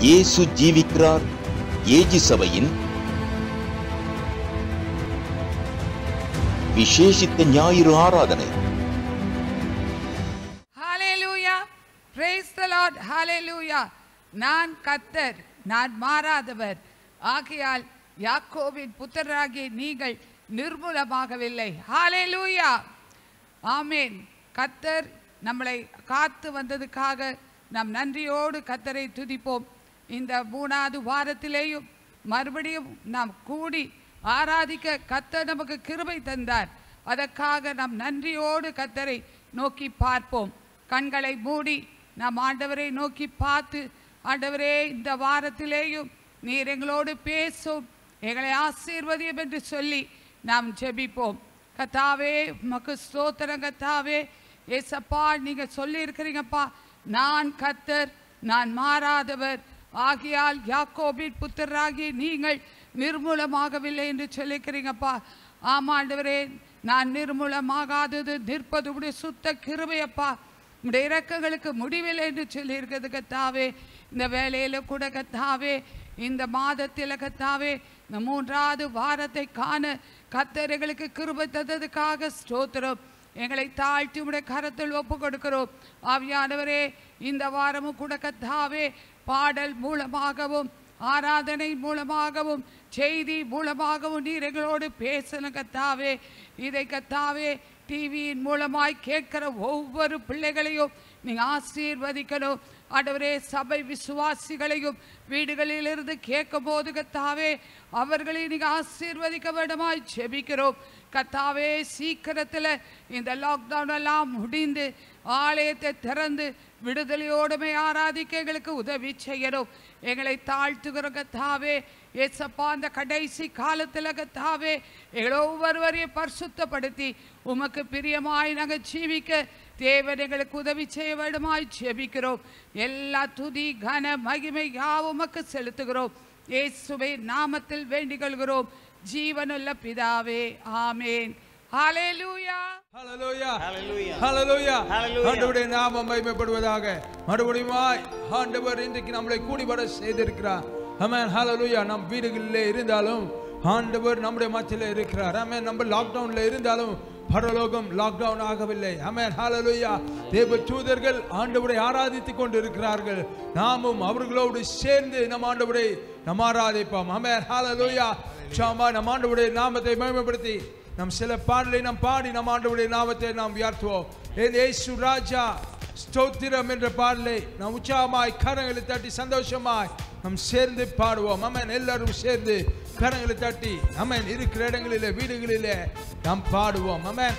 இயேசு ஜீவிக்கிறார் ஏஜி சபையின் விசேஷித்த ஞாயிறு ஆராதனை ஹalleluya praise the lord hallelujah நான் கத்தர் நான் மாறாதவர் ஆகையால் யாக்கோபின் புத்திரராகிய நீங்கள் நிர்மூலமாகவில்லை ஹalleluya ஆமென் கத்தர் நம்மளை காத்து வந்ததுக்காக நாம் நன்றியோடு கத்தரை துதிப்போம் இந்த மூணாவது வாரத்திலேயும் மறுபடியும் நாம் கூடி ஆராதிக்க கத்தர் நமக்கு கிருபை தந்தார் அதற்காக நாம் நன்றியோடு கத்தரை நோக்கி பார்ப்போம் கண்களை மூடி நாம் ஆண்டவரை நோக்கி பார்த்து ஆண்டவரே இந்த வாரத்திலேயும் நீர் எங்களோடு பேசும் எங்களை ஆசீர்வதியும் என்று சொல்லி நாம் ஜெபிப்போம் கத்தாவே உமக்கு ஸ்தோத்திரம் கத்தாவே ஏசப்பா நீங்க சொல்லி இருக்கிறீங்கப்பா நான் கத்தர் நான் மாறாதவர் ஆகியால் யாக்கோபின் புத்திரராகி நீங்கள் நிர்மூலமாகவில்லை என்று சொல்லிக்கிறீங்கப்பா ஆமா ஆண்டவரே நான் நிர்மூலமாகாதது நிற்பது உடைய சுத்த கிருபையப்பா உடைய இறக்கங்களுக்கு முடிவில்லை என்று சொல்லியிருக்கிறது கத்தாவே இந்த வேலையில கூட கத்தாவே இந்த மாதத்தில் கத்தாவே இந்த மூன்றாவது வாரத்தை காண கத்தர் எங்களுக்கு கிருபை தந்ததுக்காக ஸ்தோத்திரம் எங்களை தாழ்த்தி உடைய கரத்தில் ஒப்பு கொடுக்கிறோம் ஆவியானவரே இந்த வாரமும் கூட கத்தாவே பாடல் மூலமாகவும் ஆராதனை மூலமாகவும் செய்தி மூலமாகவும் நீர் எங்களோடு பேசணும் கத்தாவே இதை கத்தாவே டிவியின் மூலமாய் கேட்கிற ஒவ்வொரு பிள்ளைகளையும் நீங்கள் ஆசீர்வதிக்கணும் ஆண்டவரே சபை விசுவாசிகளையும் வீடுகளிலிருந்து கேட்கும் போது கத்தாவே அவர்களை நீங்கள் ஆசீர்வதிக்க வேண்டுமாய் ஜெபிக்கிறோம் கத்தாவே சீக்கிரத்தில் இந்த லாக்டவுன் எல்லாம் முடிந்து ஆலயத்தை திறந்து விடுதலையோடுமே ஆராதிக்க எங்களுக்கு உதவி செய்யணும் எங்களை தாழ்த்துகிற கத்தாவே ஏசப்பா அந்த கடைசி காலத்தில் கத்தாவே எங்களை ஒவ்வொருவரையும் பரிசுத்தப்படுத்தி உமக்கு பிரியமாய் நாங்கள் ஜீவிக்க தேவன் எங்களுக்கு உதவி செய்ய வேண்டுமாய் ஜெபிக்கிறோம் எல்லா துதி கன மகிமை யாவும் உமக்கு செலுத்துகிறோம் இயேசுவை நாமத்தில் வேண்டிக் கொள்கிறோம் ஜீவனுள்ள பிதாவே ஆமேன் ஹalleluya ஹalleluya Hallelujah. ஹalleluya Hallelujah. ஆண்டவருடைய நாமம் மகிமைப்படுவதாக மறுபடியுமாய் ஆண்டவர் இன்றைக்கு நம்மளை கூடிவர செய்திருக்கிறார் ஆமென் ஹalleluya நம் வீடுகளிலே இருந்தாலும் ஆண்டவர் நம்முடைய மத்தியிலே இருக்கிறார் ஆமென் நம்ம லாக்டவுன்ல இருந்தாலும் பரலோகம் லாக்டவுன் ஆகவில்லை ஆமென் ஹalleluya தேவ தூதர்கள் ஆண்டவரை ஆராதித்துக் கொண்டு இருக்கிறார்கள் நாமும் அவர்களோடு சேர்ந்து நம் ஆண்டவரை நம் ஆராதிப்போம் ஆமென் ஹalleluya சாமா நம் ஆண்டவருடைய நாமத்தை மகிமைப்படுத்தி நம் சில பாடலை நாம் பாடி நம் ஆண்டவருடைய நாமத்தை நாம் உயர்த்துவோம் ஏன் இயேசு ராஜா ஸ்தோத்திரம் என்ற பாடலை நாம் உற்சாகமாய் கரங்களை தட்டி சந்தோஷமாய் நாம் சேர்ந்து பாடுவோம் அமன் எல்லாரும் சேர்ந்து கரங்களை தட்டி அமன் இருக்கிற இடங்களிலே வீடுகளிலே நாம் பாடுவோம் அமன்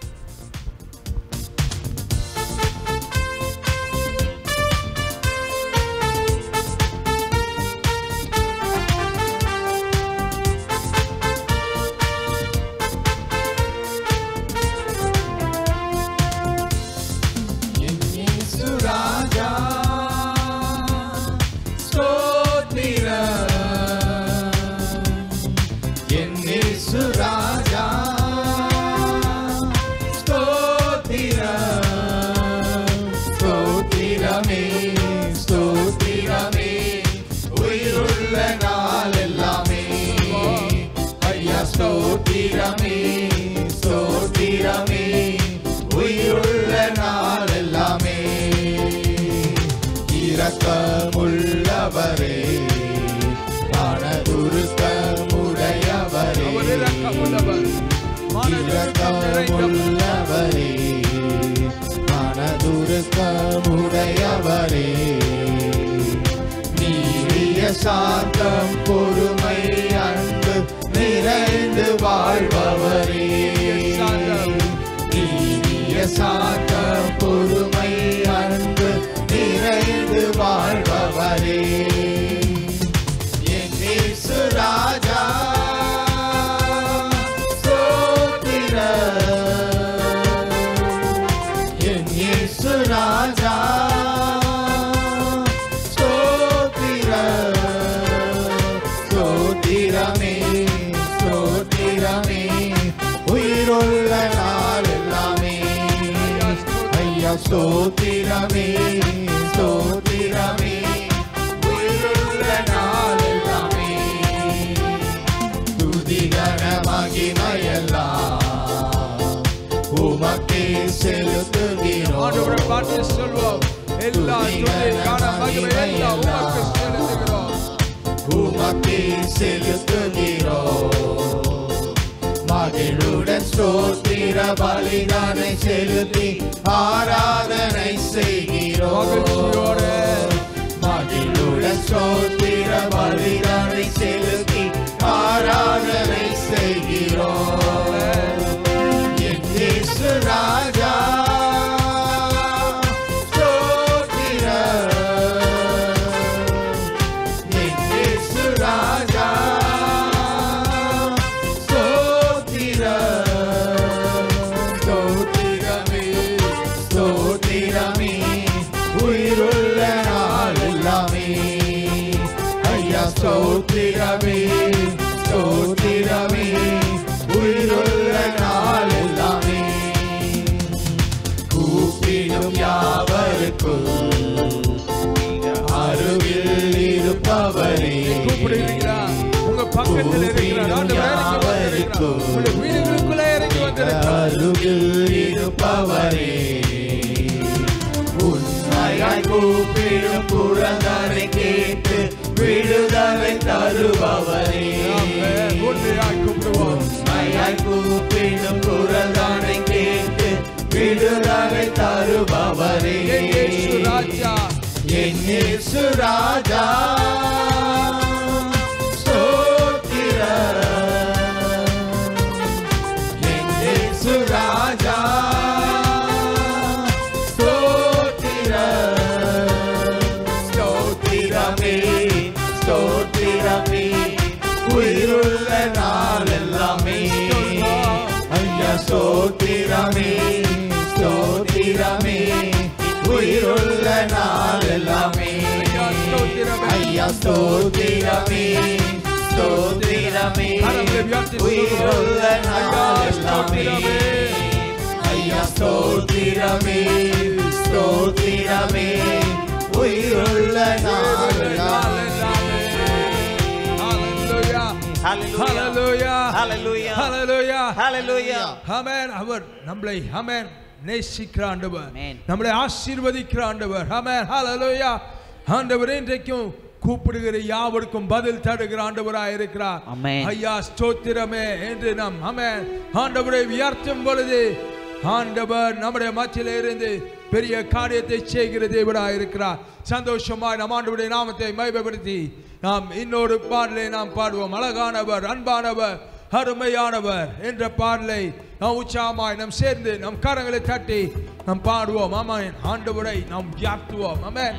ராஜா ஸ்தோத்திர என்னேசு ராஜா ஸ்தோத்திர ஸ்தோத்திரமே ஸ்தோத்திரமே உயிருள்ள நாள் எல்லாமே ஐயா ஸ்தோத்திரமே ஸ்தோத்திரமே உயிருள்ள நாள் எல்லாமே இரக்கமுள்ளவரே மனதுருக்கமுடையவரே அவர் இரக்கமுள்ளவர். மானதுருக்கம் நிறைந்தவர். இரக்கமுள்ளவரே மனதுருக்கமுடையவரே நீரிய சாந்தம் பொறுமை அன்பு நிறைந்து வாழ்பவரே சாந்தம். நீரிய சாந்தம் பொறுமை அன்பு நிறைந்து வாழ்பவரே என் இயேசு ராஜா ஸ்தோத்திர என் இயேசு ராஜா ஸ்தோத்திர ஸ்தோத்திரமே ஸ்தோத்திரமே உயிருள்ள நாள் எல்லாமே ஐயா ஸ்தோத்திரமே ஸ்தோத்திரமே உயிருள்ள செலுத்துகிறோம் ஆண்டவரை பார்த்து சொல்வோம் எல்லா துதி காண மகிமை எல்லாம் உமக்கு செலுத்துகிறோம் உமக்கே செலுத்துகிறோம் மகிழுடன் ஸ்தோத்திர பலிதானை செலுத்தி ஆராதனை செய்கிறோம் மகிழ்ச்சியோடு மகிழுடன் ஸ்தோத்திர பலிதானை செலுத்தி ஆராதனை செய்கிறோம் என் இயேசு ராஜா ஸ்தோத்திரம். என் இயேசு ராஜா ஸ்தோத்திரம். ஸ்தோத்திரமே, ஸ்தோத்திரமே, உயிருள்ள நாள் எல்லாமே ஐயா ஸ்தோத்திரமே ஸ்தோத்திரமே உயிருள்ள நாள் எல்லாமே கூப்பிடும் யாவருக்கும் அருகில் இருப்பவரே கூப்பிடுகிறீங்களா உங்க பக்கத்தில் இருக்கிறார் ஆண்டவர் இறங்கி வந்திருக்கிறார் உங்களுடைய வீடுகளுக்குள்ளே இறங்கி வந்திருக்கிறார் அருகில் இருப்பவரே உண்மையாய் கூப்பிடும் புறந்தனை கேட்டு விடுதலை தருபவரே ஆமென். உண்மையாய் கூப்பிடுவோம் உண்மையாய் கூப்பிடும் புறந்தனை கேட்டு விடுதலை தருபவரே என் இயேசு ராஜா என் இயேசு ராஜா ஸ்தோத்திரம். என் இயேசு ராஜா ஸ்தோத்திரம். ஸ்தோத்திரமே, ஸ்தோத்திரமே, உயிருள்ள நாள் எல்லாமே ஐயா ஸ்தோத்திரமே ஸ்தோத்திரமே உயிருள்ள நாள் எல்லாமே ஐயா, ஸ்தோத்திரமே. ஐயா ஸ்தோத்திரமே ஸ்தோத்திரமே கரங்களை உயர்த்தி உயிருள்ள சொல்லுவோம். ஐயா, நாள் எல்லாமே ஸ்தோத்திரமே. ஐயா ஸ்தோத்திரமே ஸ்தோத்திரமே உயிருள்ள நாள் எல்லாமே Hallelujah. Hallelujah. Hallelujah. Hallelujah. ஆமென். அவர் நம்மளை ஆமென் நேசிக்கிற ஆண்டவர் Amen. நம்மளை ஆசீர்வதிக்கிற ஆண்டவர் ஆமென் ஹalleluya ஆண்டவர் இன்றைக்கும் கூப்பிடுகிற யாவருக்கும் பதில் தருகிற ஆண்டவராய் இருக்கிறார் Amen. ஐயா ஸ்தோத்திரமே என்று நாம் ஆமென் ஆண்டவரை உயர்த்தும் பொழுது ஆண்டவர் நம்முடைய மத்தியில இருந்து பெரிய காரியத்தை செய்கிற தேவராய் இருக்கிறார் சந்தோஷமாய் நம் ஆண்டவருடைய நாமத்தை மைபப்படுத்தி நாம் இன்னொரு பாடலை நாம் பாடுவோம் அழகானவர் அன்பானவர் அருமையானவர் என்ற பாடலை நாம் உற்சாகமாய் நாம் சேர்ந்து நம் கரங்களை தட்டி நாம் பாடுவோம் ஆமென் ஆண்டவரை நாம் உயர்த்துவோம் ஆமென்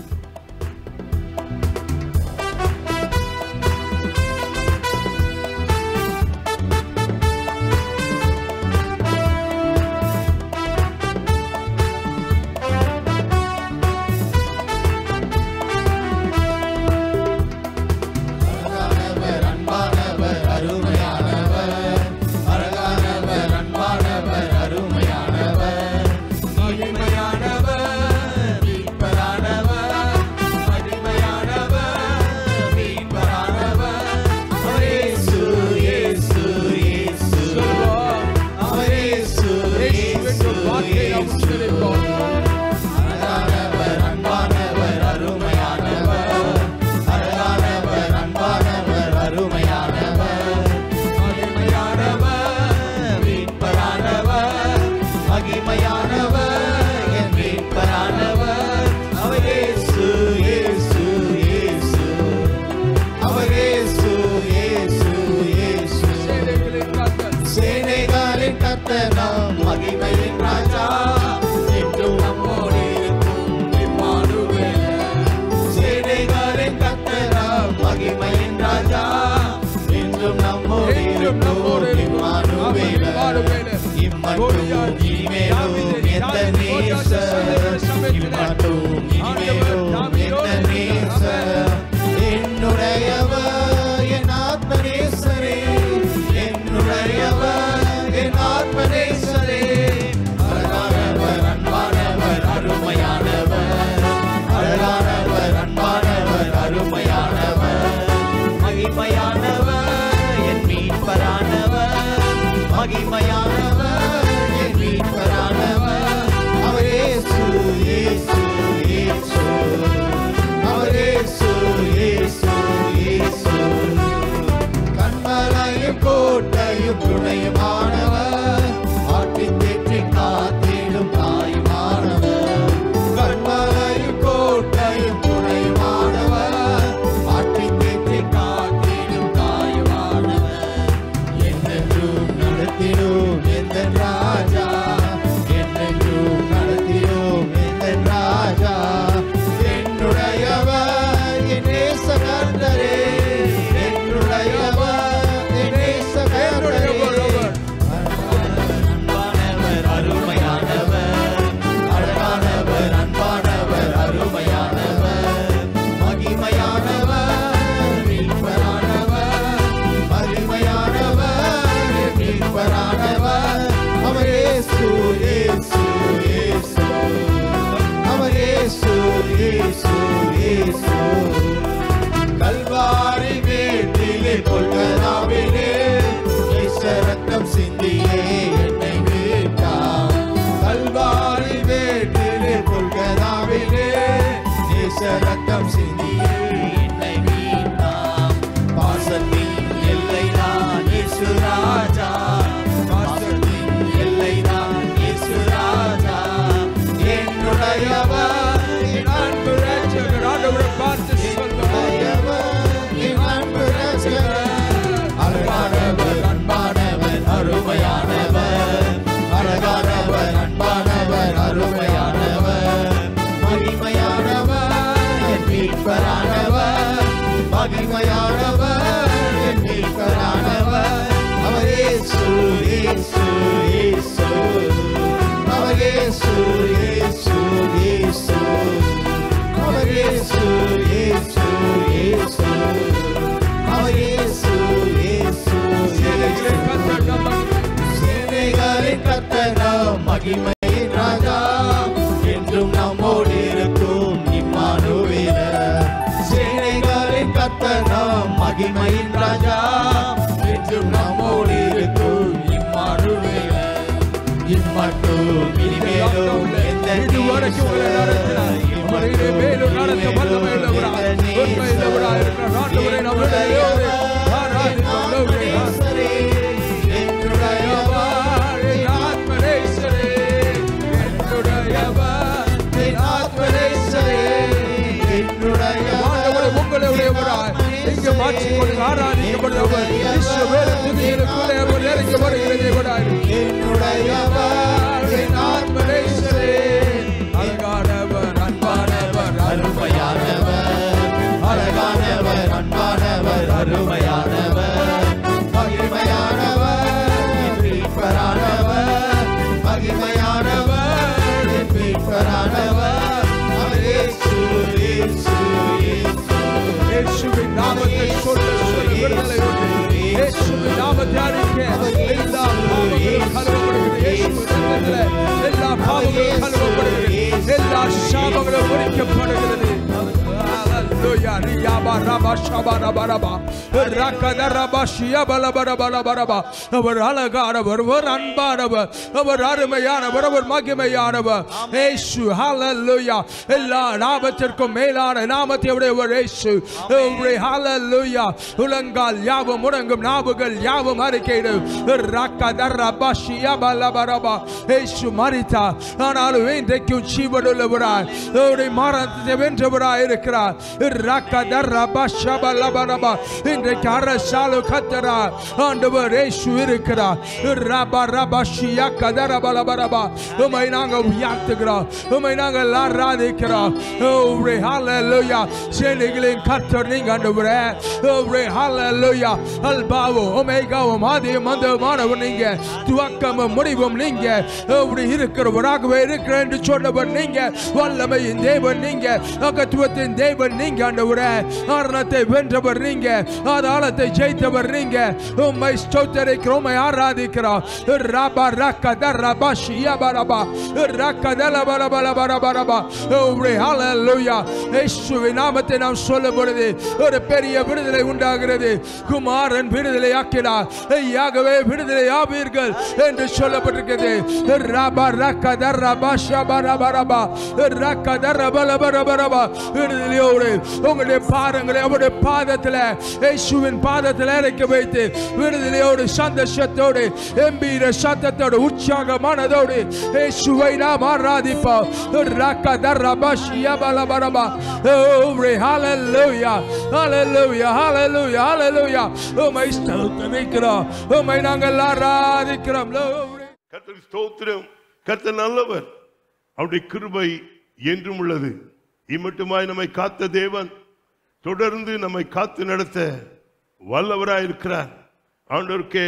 அழகானவர் அன்பானவர் அருமையானவர் அழகானவர் அன்பானவர் அருமையானவர் மகிமையானவர் மீட்பரானவர் மகிமையானவர் மீட்பரானவர் அவர் இயேசு இயேசு இயேசு அவர் இயேசு இயேசு என்ற வார்த்தையை நாம் உச்சரிப்போம். அழகானவர் அன்பானவர் அருமையானவர் அழகானவர் அன்பானவர் அருமையானவர் மகிமையானவர் மீட்பரானவர் மகிமையானவர் என் மீட்பரானவர் அவர் இயேசு இயேசு இயேசு அவர் இயேசு இயேசு இயேசு சேனைகளின் கர்த்தர். சேனைகளின் கர்த்தர் நாம் மகிமையின் ராஜா என்றும் நம்மோடு இருக்கும் இம்மானுவேல். சேனைகளின் கர்த்தர் நாம் மகிமையின் ராஜா என்றும் நம்மோடு என்றும் நம்மோடு இருக்கும் இருக்கும் இம்மானுவேல். இம்மானுவேல். இம்மட்டும் கோலியாத், இனிமேலும் தாவீது, எந்த தாவீது, கோலியாத் நேசர். சகோதரர் சமயத்திலே இம்மட்டும் இனிமேலும் ஆண்டவர் தாவீதோடு எந்த இருக்கிறார். நேசர். என்னுடையவர் என் ஆத்மநேசரே என்னுடையவர் என் ஆத்மநேசரே அழகானவர் அன்பானவர் அருமையானவர் அழகானவர் அன்பானவர் அருமையானவர் மகிமையானவர் என் மீட்பரானவர் மகிமையானவர் என் மீட்பரானவர் இயேசு இயேசு கல்வாரி வேட்டிலே கொல்கதாவிலே இயேசு ரத்தம் சிந்தியே என்னை மீட்டார் கல்வாரி வேட்டிலே கொல்கதாவிலே இயேசு ரத்தம் சிந்தியே என்னை மீட்டார் பாசத்தின் எல்லைதான் இயேசு ராஜா பாசத்தின் எல்லைதான் இயேசு ராஜா என்னுடையவர் என் அன்பு ரட்சகர் ஆண்டவரை பார்த்து சொல்லுவார் அழகானவர் அன்பானவர் அருமையானவர் அழகானவர் அன்பானவர் அருமையானவர் மகிமையானவர் என் மீட்பரானவர் மகிமையானவர் என் மீட்பரானவர் அவர் இயேசு இயேசு இயேசு அவர் இயேசு இயேசு இயேசு அவர் இயேசு இயேசு இயேசு அவர் இயேசு இயேசு சேனைகளை கர்த்தர் நம்மை சேனைகளின் கர்த்தராம் மகிமையின் ராஜா என்றும் நம்மோடு இருக்கும் இம்மானுவேலர் சேனைகளின் கர்த்தராம் மகிமையின் ராஜா என்றும் நம்மோடு இருக்கும் இம்மானுவேலர் இம்மட்டும் இனிமேலும் எந்த இதுவரைக்கும் உங்களை நடத்தினார். அவர் இனிமேலும் நடத்த வல்லமை உள்ளவராய், உண்மை உள்ளவராய் இருக்கிறார். ஆண்டவரை நாம் விடுதலையோடு ஆராதிக்கிறோம். Glory, hallelujah. என்னுடையவர், என் ஆத்மநேசரே. என்னுடையவர், என் ஆத்மநேசரே. ஆண்டவரை உங்களுடையவராய் இங்கு மாற்றிக்கொண்டு ஆராதிக்கப்படுபவர் இஸ்ரவேலின் துதிகளுக்குள்ளே அவர் இறங்கி வருகிற தேவனாய் என்னுடையவர் என் ஆத்மநேசரே. அழகானவர், அன்பானவர், அருமையானவர் அழகானவர் அன்பானவர் அருமையானவர் மகிமையானவர் என் மீட்பரானவர் மகிமையானவர் என் மீட்பரானவர் அவர் இயேசு இயேசு இயேசு இயேசுவின் நாமத்தை சொல்ல சொல்ல விடுதலை உண்டு. இயேசுவின் நாமத்தை அறிக்க எல்லா பாவங்களும் கழுவப்படுகிறது. இயேசுவின் ரத்தத்திலே எல்லா பாவங்களும் கழுவப்படுகிறது. எல்லா சாபங்களும் ஒழிக்கப்படுகிறது. Hallelujah. ரியாபா ரபா ஷபா ரபா ரபா. ரக்கத ரபா ஷியபா லபா ரபா லபா ரபா. அவர் அழகானவர் அவர் அன்பானவர் அவர் அருமையானவர் அவர் மகிமையானவர் இயேசு ஹalleluya எல்லா நாமத்திற்கும் மேலான நாமத்தை உடையவர் இயேசு அவருடைய ஹalleluya உலங்கால் யாவும் முடங்கும் நாவுகள் யாவும் அறிக்கையிடும் ரக்கதரபா ஷியபலபரபா இயேசு மரித்தார் ஆனாலும் இன்றைக்கும் ஜீவனுள்ளவராய் அவருடைய மரணத்தை வென்றவராய் இருக்கிறார் ரக்கதரபா ஷபலபரபா இன்றைக்கு அரசாலு கத்தரா ஆண்டவர் இயேசு இருக்கிறார் ரபா ரபா ஷியா கதரபலபரபா உமை நாங்கள் உயர்த்துகிறோம் உமை நாங்கள் ஆராதிக்கிறோம் ஓரே ஹalleluya சேனைகளின் கர்த்தர் நீங்க ஆண்டவரே ஓரே ஹalleluya அல்பாவும் ஒமேகாவும் ஆதியும் அந்தமானவர் நீங்க துவக்கமும் முடிவும் நீங்க ஓரே இருக்கிறவராகவே இருக்கிற என்று சொன்னவர் நீங்க வல்லமையின் தேவன் நீங்க அகத்துவத்தின் தேவன் நீங்க ஆண்டவரே மரணத்தை வென்றவர் நீங்க ஆதாளத்தை ஜெயித்தவர் நீங்க உம்மை ஸ்தோத்தரிக்கிறோம் உம்மை ஆராதிக்கிறோம் ரபா ரக்கத ரபா ஷியபரபா ரக்கதல பரபல பரபரபா ஓரே ஹalleluya இயேசுவின் நாமத்தை நாம் சொல்லும் பொழுது ஒரு பெரிய விடுதலை உண்டாகிறது குமாரன் விடுதலை ஆக்கினார் ஐயாகவே விடுதலை ஆவீர்கள் என்று சொல்லப்பட்டிருக்கிறது ரபா ரக்கத ரபா ஷபரபரபா ரக்கத ரபல பரபரபா விடுதலையோடு உங்களுடைய பாதங்களை அவருடைய பாதத்தில் இயேசுவின் பாதத்தில் இறக்கி வைத்து விடுதலையோடு சந்தோஷத்தோடு எம்பீர சத்தத்தோடு உற்சாக மனதோடு இயேசுவை நாம் ஆராதிப்போம் ரக்கத ரபா ஷியபலபரபா ஓரே ஹalleluya ஹalleluya ஹalleluya ஹalleluya உம்மை ஸ்தோத்திரிக்கிறோம் உம்மை நாங்கள் ஆராதிக்கிறோம் Glory. கர்த்தர் ஸ்தோத்திரம் கர்த்தர் நல்லவர் அவருடைய கிருபை என்றும் உள்ளது இம்மட்டுமாய் நம்மை காத்த தேவன் தொடர்ந்து நம்மை காத்து நடத்த வல்லவராய் இருக்கிறார் ஆண்டவருக்கே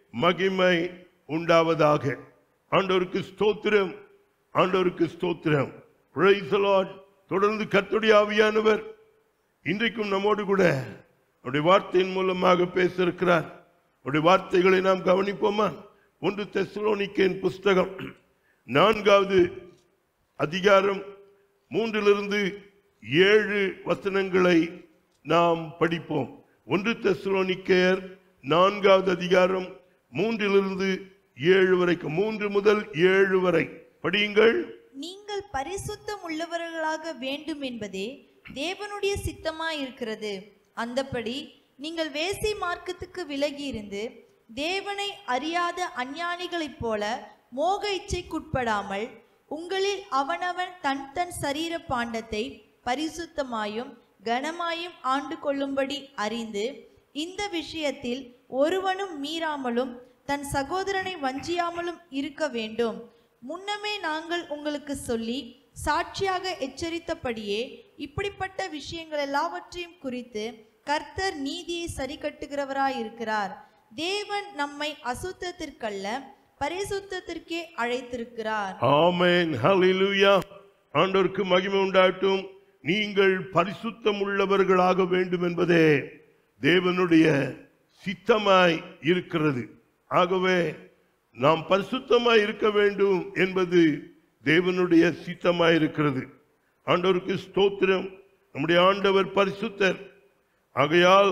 மகிமை உண்டாவதாக ஆண்டவருக்கு ஸ்தோத்திரம் ஆண்டவருக்கு ஸ்தோத்திரம் Praise the Lord. தொடர்ந்து கர்த்தருடைய ஆவியானவர் இன்றைக்கும் நம்மோடு கூட அவருடைய வார்த்தையின் மூலமாக பேச இருக்கிறார் அவருடைய வார்த்தைகளை நாம் கவனிப்போமா ஒன்று தெசலோனிக்கேன் புஸ்தகம் நான்காவது அதிகாரம் மூன்றிலிருந்து ஏழு வசனங்களை நாம் படிப்போம் ஒன்று தெசலோனிக்கேயர் நான்காவது அதிகாரம் மூன்றிலிருந்து ஏழு வரைக்கும் மூன்று முதல் ஏழு வரை படியுங்கள் நீங்கள் பரிசுத்தம் உள்ளவர்களாக வேண்டும் என்பதே தேவனுடைய சித்தமாயிருக்கிறது அந்தப்படி நீங்கள் வேசி மார்க்கத்துக்கு விலகி இருந்து தேவனை அறியாத அஞ்ஞானிகளைப் போல மோக இச்சைக்குட்படாமல் உங்களில் அவனவன் தன் தன் சரீர பாண்டத்தை பரிசுத்தமாயும் கனமாயும் ஆண்டு கொள்ளும்படி அறிந்து இந்த விஷயத்தில் ஒருவனும் மீறாமலும் தன் சகோதரனை வஞ்சியாமலும் இருக்க வேண்டும் முன்னமே நாங்கள் உங்களுக்கு சொல்லி சாட்சியாக எச்சரித்தபடியே இப்படிப்பட்ட விஷயங்கள் எல்லாவற்றையும் குறித்து கர்த்தர் நீதியை சரி கட்டுகிறவராயிருக்கிறார் தேவன் நம்மை அசுத்தத்திற்கல்ல பரிசுத்தத்திற்கே அழைத்திருக்கிறார் ஆமென் ஹalleluya ஆண்டவருக்கு மகிமை உண்டாகட்டும் நீங்கள் பரிசுத்தம் உள்ளவர்களாக வேண்டும் என்பதே தேவனுடைய சித்தமாய் இருக்கிறது ஆகவே நாம் பரிசுத்தமாய் இருக்க வேண்டும் என்பது தேவனுடைய சித்தமாய் இருக்கிறது ஆண்டவருக்கு ஸ்தோத்திரம் நம்முடைய ஆண்டவர் பரிசுத்தர் ஆகையால்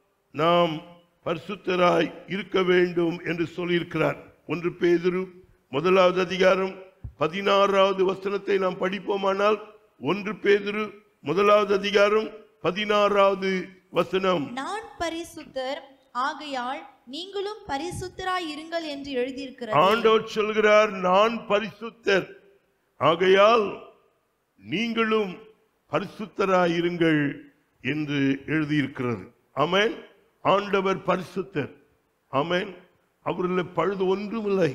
நாம் பரிசுத்தராய் இருக்க வேண்டும் என்று சொல்லியிருக்கிறார் ஒன்று பேதுரு முதலாவது அதிகாரம் பதினாறாவது வசனத்தை நாம் படிப்போமானால் ஒன்று பேதுரு முதலாவது அதிகாரம் பதினாறாவது வசனம் நான் பரிசுத்தர் ஆகையால் நீங்களும் பரிசுத்தராய் இருங்கள் என்று எழுதியிருக்கிறது ஆண்டவர் சொல்கிறார் நான் பரிசுத்தர் ஆகையால் நீங்களும் பரிசுத்தராயிருங்கள் என்று எழுதியிருக்கிறது ஆமென் ஆண்டவர் பரிசுத்தர் ஆமென் அவரில் பழுது ஒன்றுமில்லை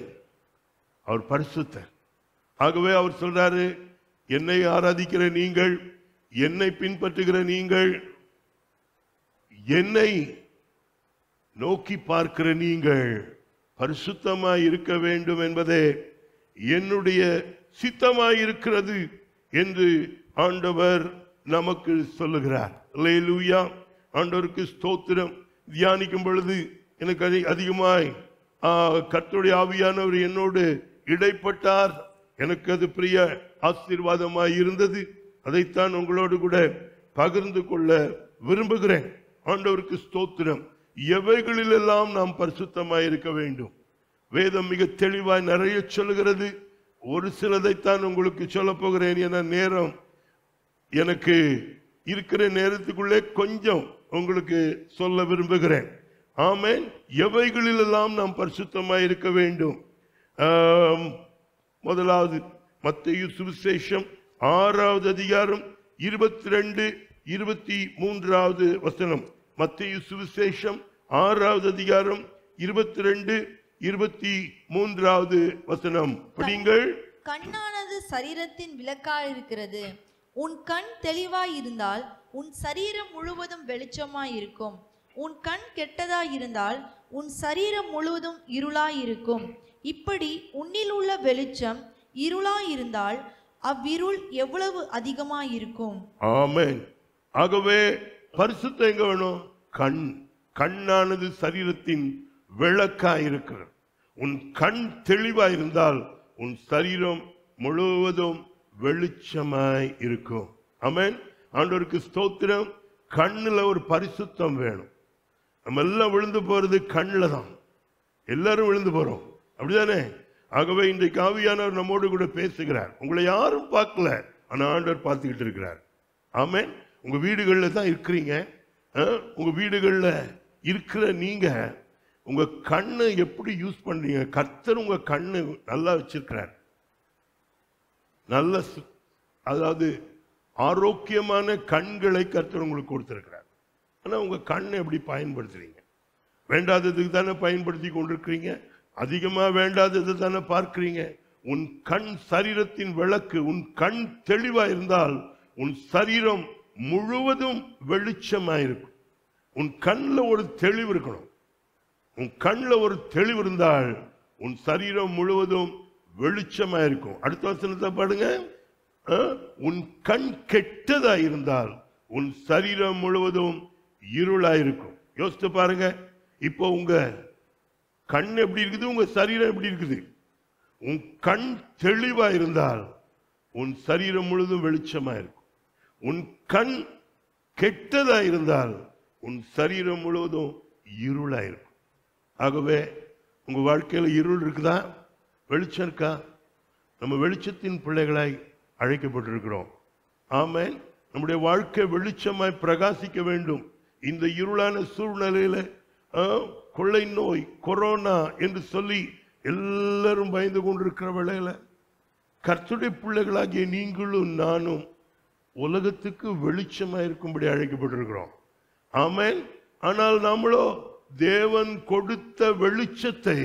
அவர் பரிசுத்தர் ஆகவே அவர் சொல்றாரு என்னை ஆராதிக்கிற நீங்கள் என்னை பின்பற்றுகிற நீங்கள் என்னை நோக்கி பார்க்கிற நீங்கள் பரிசுத்தமாய் இருக்க வேண்டும் என்பதே என்னுடைய சித்தமாய் இருக்கிறது என்று ஆண்டவர் நமக்கு சொல்லுகிறார் அல்லேலூயா ஆண்டவருக்கு ஸ்தோத்திரம் தியானிக்கும் பொழுது எனக்கு அதி- அதிகமாய் ஆ, கர்த்தருடைய ஆவியானவர் என்னோடு இடைப்பட்டார் எனக்கு அது பிரிய ஆசீர்வாதமாய் இருந்தது அதைத்தான் உங்களோடு கூட பகிர்ந்து கொள்ள விரும்புகிறேன் ஆண்டவருக்கு ஸ்தோத்திரம் எவைகளிலெல்லாம் நாம் பரிசுத்தமாய் இருக்க வேண்டும் வேதம் மிக தெளிவாய் நிறைய சொல்லுகிறது ஒரு சிலதைத்தான் உங்களுக்கு சொல்ல போகிறேன் என நேரம் எனக்கு இருக்கிற நேரத்துக்குள்ளே கொஞ்சம் உங்களுக்கு சொல்ல விரும்புகிறேன் ஆமென் எவைகளிலெல்லாம் நாம் பரிசுத்தமாய் இருக்க வேண்டும் ஆம், முதலாவது மத்தேயு சுவிசேஷம் ஆறாவது அதிகாரம் இருபத்தி ரெண்டு இருபத்தி மூன்றாவது வசனம் மத்தேயு சுவிசேஷம் ஆறாவது அதிகாரம் இருபத்தி ரெண்டு இருபத்தி மூன்றாவது வசனம் படிங்கள் கண்ணானது சரீரத்தின் விளக்காயிருக்கிறது உன் கண் தெளிவாய் இருந்தால் உன் சரீரம் முழுவதும் வெளிச்சமாய் இருக்கும் உன் கண் கெட்டதாய் இருந்தால் உன் சரீரம் முழுவதும் இருளாய் இருக்கும் இப்படி உன்னில் உள்ள வெளிச்சம் இருளாய் இருந்தால் அவ்விருள் எவ்வளவு அதிகமாய் இருக்கும் ஆமென் ஆகவே பரிசுத்தம் எங்க வேணும் கண் கண்ணானது சரீரத்தின் விளக்காய் இருக்கிறது உன் கண் தெளிவாய் இருந்தால் உன் சரீரம் முழுவதும் வெளிச்சமாய் இருக்கும் ஆமென் ஆண்டவருக்கு ஸ்தோத்திரம் கண்ணுல ஒரு பரிசுத்தம் வேணும் நம்ம எல்லாம் விழுந்து போறது கண்ணில் தான் எல்லாரும் விழுந்து போறோம் அப்படிதானே ஆகவே இன்றைக்கு ஆவியானவர் நம்மோடு கூட பேசுகிறார் உங்களை யாரும் பார்க்கல ஆனா ஆண்டவர் பார்த்துக்கிட்டு இருக்கிறார் ஆமென் உங்க வீடுகளில் தான் இருக்கிறீங்க ஆ? உங்க வீடுகளில் இருக்கிற நீங்க உங்க கண்ணை எப்படி யூஸ் பண்றீங்க கர்த்தர் உங்க கண்ணு நல்லா வச்சிருக்கிறார் நல்ல சு- அதாவது ஆரோக்கியமான கண்களை கர்த்தர் உங்களுக்கு கொடுத்திருக்கிறார் ஆனா உங்க கண்ணை எப்படி பயன்படுத்துறீங்க வேண்டாததுக்கு தானே பயன்படுத்தி கொண்டிருக்கிறீங்க அதிகமா வேண்டாதது தானே பார்க்கிறீங்க உன் கண் சரீரத்தின் விளக்கு உன் கண் தெளிவா இருந்தால் உன் சரீரம் முழுவதும் வெளிச்சமா இருக்கும் உன் கண்ணில் ஒரு தெளிவு இருக்கணும் உன் கண்ணில் ஒரு தெளிவு இருந்தால் உன் சரீரம் முழுவதும் வெளிச்சமா இருக்கும் அடுத்த வசனத்தை பாடுங்க ஆ? உன் கண் கெட்டதா இருந்தால் உன் சரீரம் முழுவதும் இருளா இருக்கும் யோசித்து பாருங்க இப்போ உங்க கண் எப்படி இருக்குது உங்க சரீரம் எப்படி இருக்குது உன் கண் தெளிவா இருந்தால் உன் சரீரம் முழுதும் வெளிச்சமா இருக்கும் உன் கண் கெட்டதா இருந்தால் உன் சரீரம் முழுவதும் இருளா இருக்கும் ஆகவே உங்க வாழ்க்கையில இருள் இருக்குதா வெளிச்சம் இருக்கா நம்ம வெளிச்சத்தின் பிள்ளைகளாய் அழைக்கப்பட்டிருக்கிறோம் ஆமென் நம்முடைய வாழ்க்கை வெளிச்சமாய் பிரகாசிக்க வேண்டும் இந்த இருளான சூழ்நிலையில ஆ, கொள்ளை நோய் கொரோனா என்று சொல்லி எல்லாரும் பயந்து கொண்டிருக்கிற வேளையில கர்த்தருடைய பிள்ளைகளாகிய நீங்களும் நானும் உலகத்துக்கு வெளிச்சமா இருக்கும்படி அழைக்கப்பட்டிருக்கிறோம் ஆமென் ஆனால் நாமளோ தேவன் கொடுத்த வெளிச்சத்தை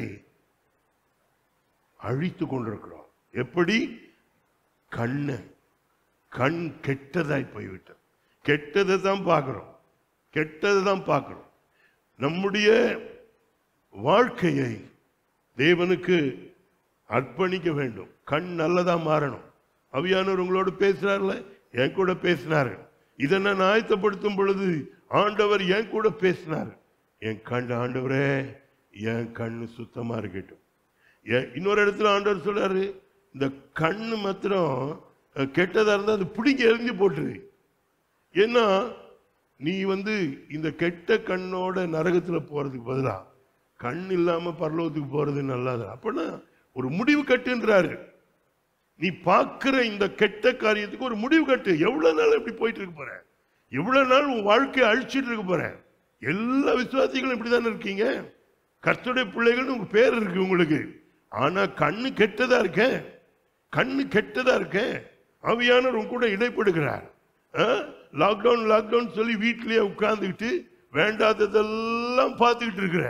அழித்து கொண்டிருக்கிறோம் எப்படி கண்ணு கண் கெட்டதாய் போய்விட்டது கெட்டதை தான் பார்க்கிறோம் கெட்டதை தான் பார்க்கிறோம் நம்முடைய வாழ்க்கையை தேவனுக்கு அர்ப்பணிக்க வேண்டும் கண் நல்லதா மாறணும் அவியானவர் உங்களோடு பேசுறாருல என் கூட பேசினாரு இதை நான் ஆயத்தப்படுத்தும் பொழுது ஆண்டவர் என் கூட பேசினார் என் கண் ஆண்டவரே என் கண்ணு சுத்தமா இருக்கட்டும் ஏ- இன்னொரு இடத்துல ஆண்டவர் சொல்றாரு இந்த கண்ணு மாத்திரம் அஹ், கெட்டதா இருந்தா அது பிடிங்க எரிஞ்சு போட்டுரு ஏன்னா நீ வந்து இந்த கெட்ட கண்ணோட நரகத்துல போறதுக்கு பதிலா கண் இல்லாம பரலோகத்துக்கு போறது நல்லது அப்படின்னா ஒரு முடிவு கட்டுன்றாரு நீ பார்க்கிற இந்த கெட்ட காரியத்துக்கு ஒரு முடிவு கட்டு எவ்வளவு நாள் இப்படி போயிட்டு இருக்க போற எவ்வளவு நாள் உன் வாழ்க்கையை அழிச்சிட்டு இருக்க போற எல்லா விசுவாசிகளும் இப்படிதானே இருக்கீங்க கர்த்தருடைய பிள்ளைகள் உங்க பேர் இருக்கு உங்களுக்கு ஆனா கண்ணு கெட்டதா இருக்க கண்ணு கெட்டதா இருக்க ஆவியானவர் உன் கூட இடைப்படுகிறார் லாக்டவுன் லாக்டவுன் சொல்லி வீட்டிலேயே உட்கார்ந்துக்கிட்டு வேண்டாததெல்லாம் பார்த்துக்கிட்டு இருக்கிற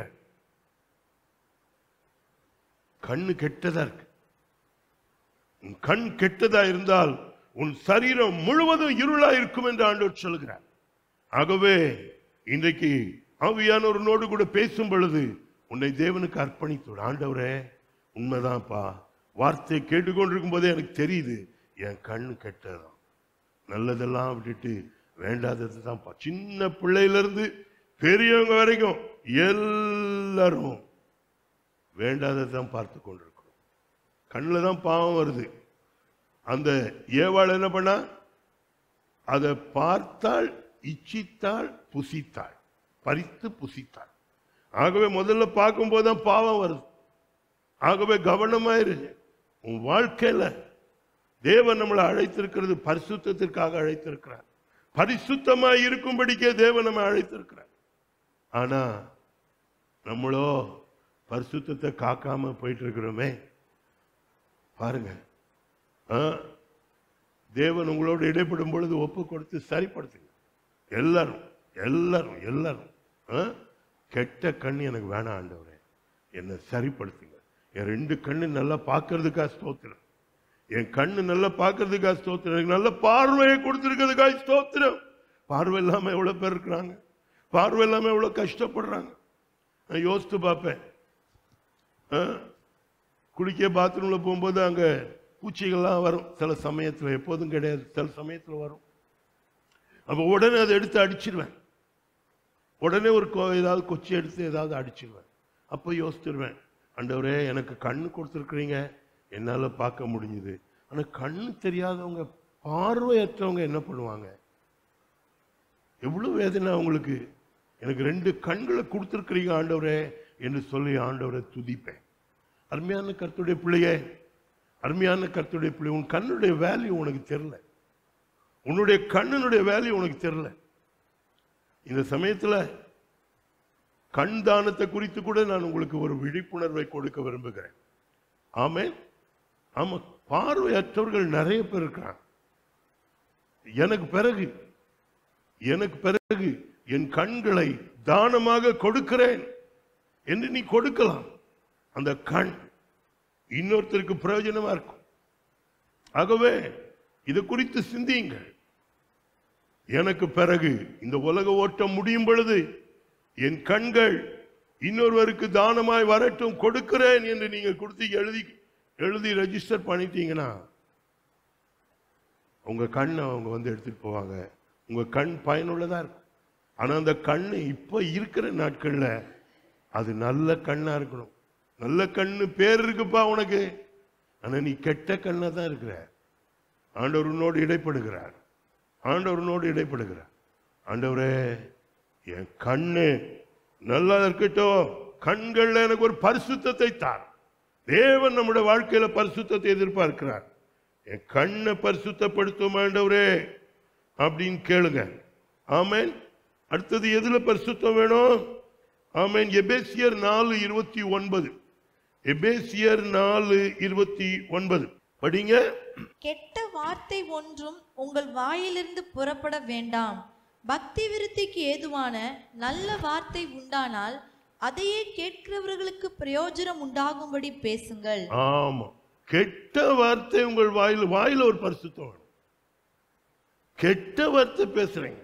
கண்ணு கெட்டதா இருக்கு உன் கண் கெட்டதா இருந்தால் உன் சரீரம் முழுவதும் இருளா இருக்கும் என்று ஆண்டவர் சொல்கிறார் ஆகவே இன்றைக்கு ஆவியானவரனோடு கூட பேசும் பொழுது உன்னை தேவனுக்கு அர்ப்பணித்து விடு. ஆண்டவரே உண்மைதான்ப்பா வார்த்தையை கேட்டுக்கொண்டிருக்கும் போதே எனக்கு தெரியுது என் கண்ணு கெட்டதான் நல்லதெல்லாம் விட்டுட்டு வேண்டாதது தான்ப்பா சின்ன பிள்ளையில இருந்து பெரியவங்க வரைக்கும் எல்லாரும் வேண்டாததை தான் பார்த்து கொண்டிருக்கிறோம் கண்ணில் தான் பாவம் வருது அந்த ஏவாள் என்ன பண்ணா அதை பார்த்தால் இச்சித்தாள் புசித்தாள் பறித்து புசித்தாள் ஆகவே முதல்ல பார்க்கும்போது தான் பாவம் வருது ஆகவே கவனமாயிரு உன் வாழ்க்கையில தேவன் நம்மளை அழைத்திருக்கிறது பரிசுத்தத்திற்காக அழைத்திருக்கிறார் பரிசுத்தமாய் இருக்கும்படிக்கே தேவன் நம்மை அழைத்திருக்கிறார் ஆனா நம்மளோ பரிசுத்தத்தை காக்காம போயிட்டு இருக்கிறோமே பாருங்க ஆ, தேவன் உங்களோடு இடைப்படும் பொழுது ஒப்பு கொடுத்து சரிப்படுத்துங்க எல்லாரும் எல்லாரும் எல்லாரும் ஆ, கெட்ட கண் எனக்கு வேணாம் ஆண்டவரே என்னை சரிப்படுத்துங்க என் ரெண்டு கண்ணு நல்லா பார்க்கறதுக்காக ஸ்தோத்திரம் என் கண்ணு நல்லா பார்க்கறதுக்காக ஸ்தோத்திரம் எனக்கு நல்ல பார்வையை கொடுத்துருக்கிறதுக்காக ஸ்தோத்திரம் பார்வை இல்லாம எவ்வளவு பேர் இருக்கிறாங்க பார்வை இல்லாம எவ்வளவு கஷ்டப்படுறாங்க நான் யோசித்து பார்ப்பேன் ஆ? குளிக்க பாத்ரூம்ல போகும்போது அங்க பூச்சிகள்லாம் வரும் சில சமயத்துல எப்போதும் கிடையாது சில சமயத்துல வரும் அப்ப உடனே அதை எடுத்து அடிச்சிருவேன் உடனே ஒரு கொ- ஏதாவது கொச்சி எடுத்து ஏதாவது அடிச்சிருவேன் அப்போ யோசிச்சிருவேன் ஆண்டவரே எனக்கு கண்ணு கொடுத்துருக்குறீங்க என்னால பார்க்க முடிஞ்சுது ஆனா கண்ணு தெரியாதவங்க பார்வையற்றவங்க என்ன பண்ணுவாங்க எவ்வளவு வேதனை அவங்களுக்கு எனக்கு ரெண்டு கண்களை கொடுத்துருக்கிறீங்க ஆண்டவரே என்று சொல்லி ஆண்டவரை துதிப்பேன் அருமையான கர்த்தருடைய பிள்ளையே அருமையான கர்த்தருடைய பிள்ளை உன் கண்ணுடைய வேல்யூ உனக்கு தெரியல உன்னுடைய கண்ணினுடைய வேல்யூ உனக்கு தெரியல இந்த சமயத்துல கண் தானத்தை குறித்து கூட நான் உங்களுக்கு ஒரு விழிப்புணர்வை கொடுக்க விரும்புகிறேன் ஆமென் ஆமா பார்வையற்றவர்கள் நிறைய பேர் இருக்கிறாங்க எனக்கு பிறகு எனக்கு பிறகு என் கண்களை தானமாக கொடுக்கிறேன் என்று நீ கொடுக்கலாம் அந்த கண் இன்னொருத்தருக்கு பிரயோஜனமா இருக்கும் ஆகவே இது குறித்து சிந்தியுங்கள் எனக்கு பிறகு இந்த உலக ஓட்டம் முடியும் பொழுது என் கண்கள் இன்னொருவருக்கு தானமாய் வரட்டும் கொடுக்கிறேன் என்று நீங்க கொடுத்து எழுதி எழுதி ரெஜிஸ்டர் பண்ணிட்டீங்கன்னா உங்க கண்ணை அவங்க வந்து எடுத்துட்டு போவாங்க உங்க கண் பயனுள்ளதா இருக்கும் ஆனா அந்த கண்ணு இப்ப இருக்கிற நாட்கள்ல அது நல்ல கண்ணா இருக்கணும் நல்ல கண்ணு பேர் இருக்குப்பா உனக்கு ஆனா நீ கெட்ட கண்ணா தான் இருக்கிற ஆண்டவர் உன்னோடு இடைப்படுகிறார் ஆண்டவரனோடு இடைப்படுகிறார் ஆண்டவரே என் கண்ணு நல்லா இருக்கட்டும் கண்கள்ல எனக்கு ஒரு பரிசுத்தத்தை தார் தேவன் நம்முடைய வாழ்க்கையில பரிசுத்தத்தை எதிர்பார்க்கிறார் என் கண்ணை பரிசுத்தப்படுத்தும் ஆண்டவரே அப்படின்னு கேளுங்க ஆமென் அடுத்தது எதுல பரிசுத்தம் வேணும் ஆமென் எபேசியர் நாலு இருபத்தி ஒன்பது எபேசியர் நாலு இருபத்தி ஒன்பது படிங்க கெட்ட வார்த்தை ஒன்றும் உங்கள் வாயிலிருந்து புறப்பட வேண்டாம் பக்தி விருத்திக்கு ஏதுவான நல்ல வார்த்தை உண்டானால் அதையே கேட்கிறவர்களுக்கு பிரயோஜனம் உண்டாகும்படி பேசுங்கள் ஆமா கெட்ட வார்த்தை உங்கள் வாயில் வாயில ஒரு பரிசுத்தம் வேணும் கெட்ட வார்த்தை பேசுறீங்க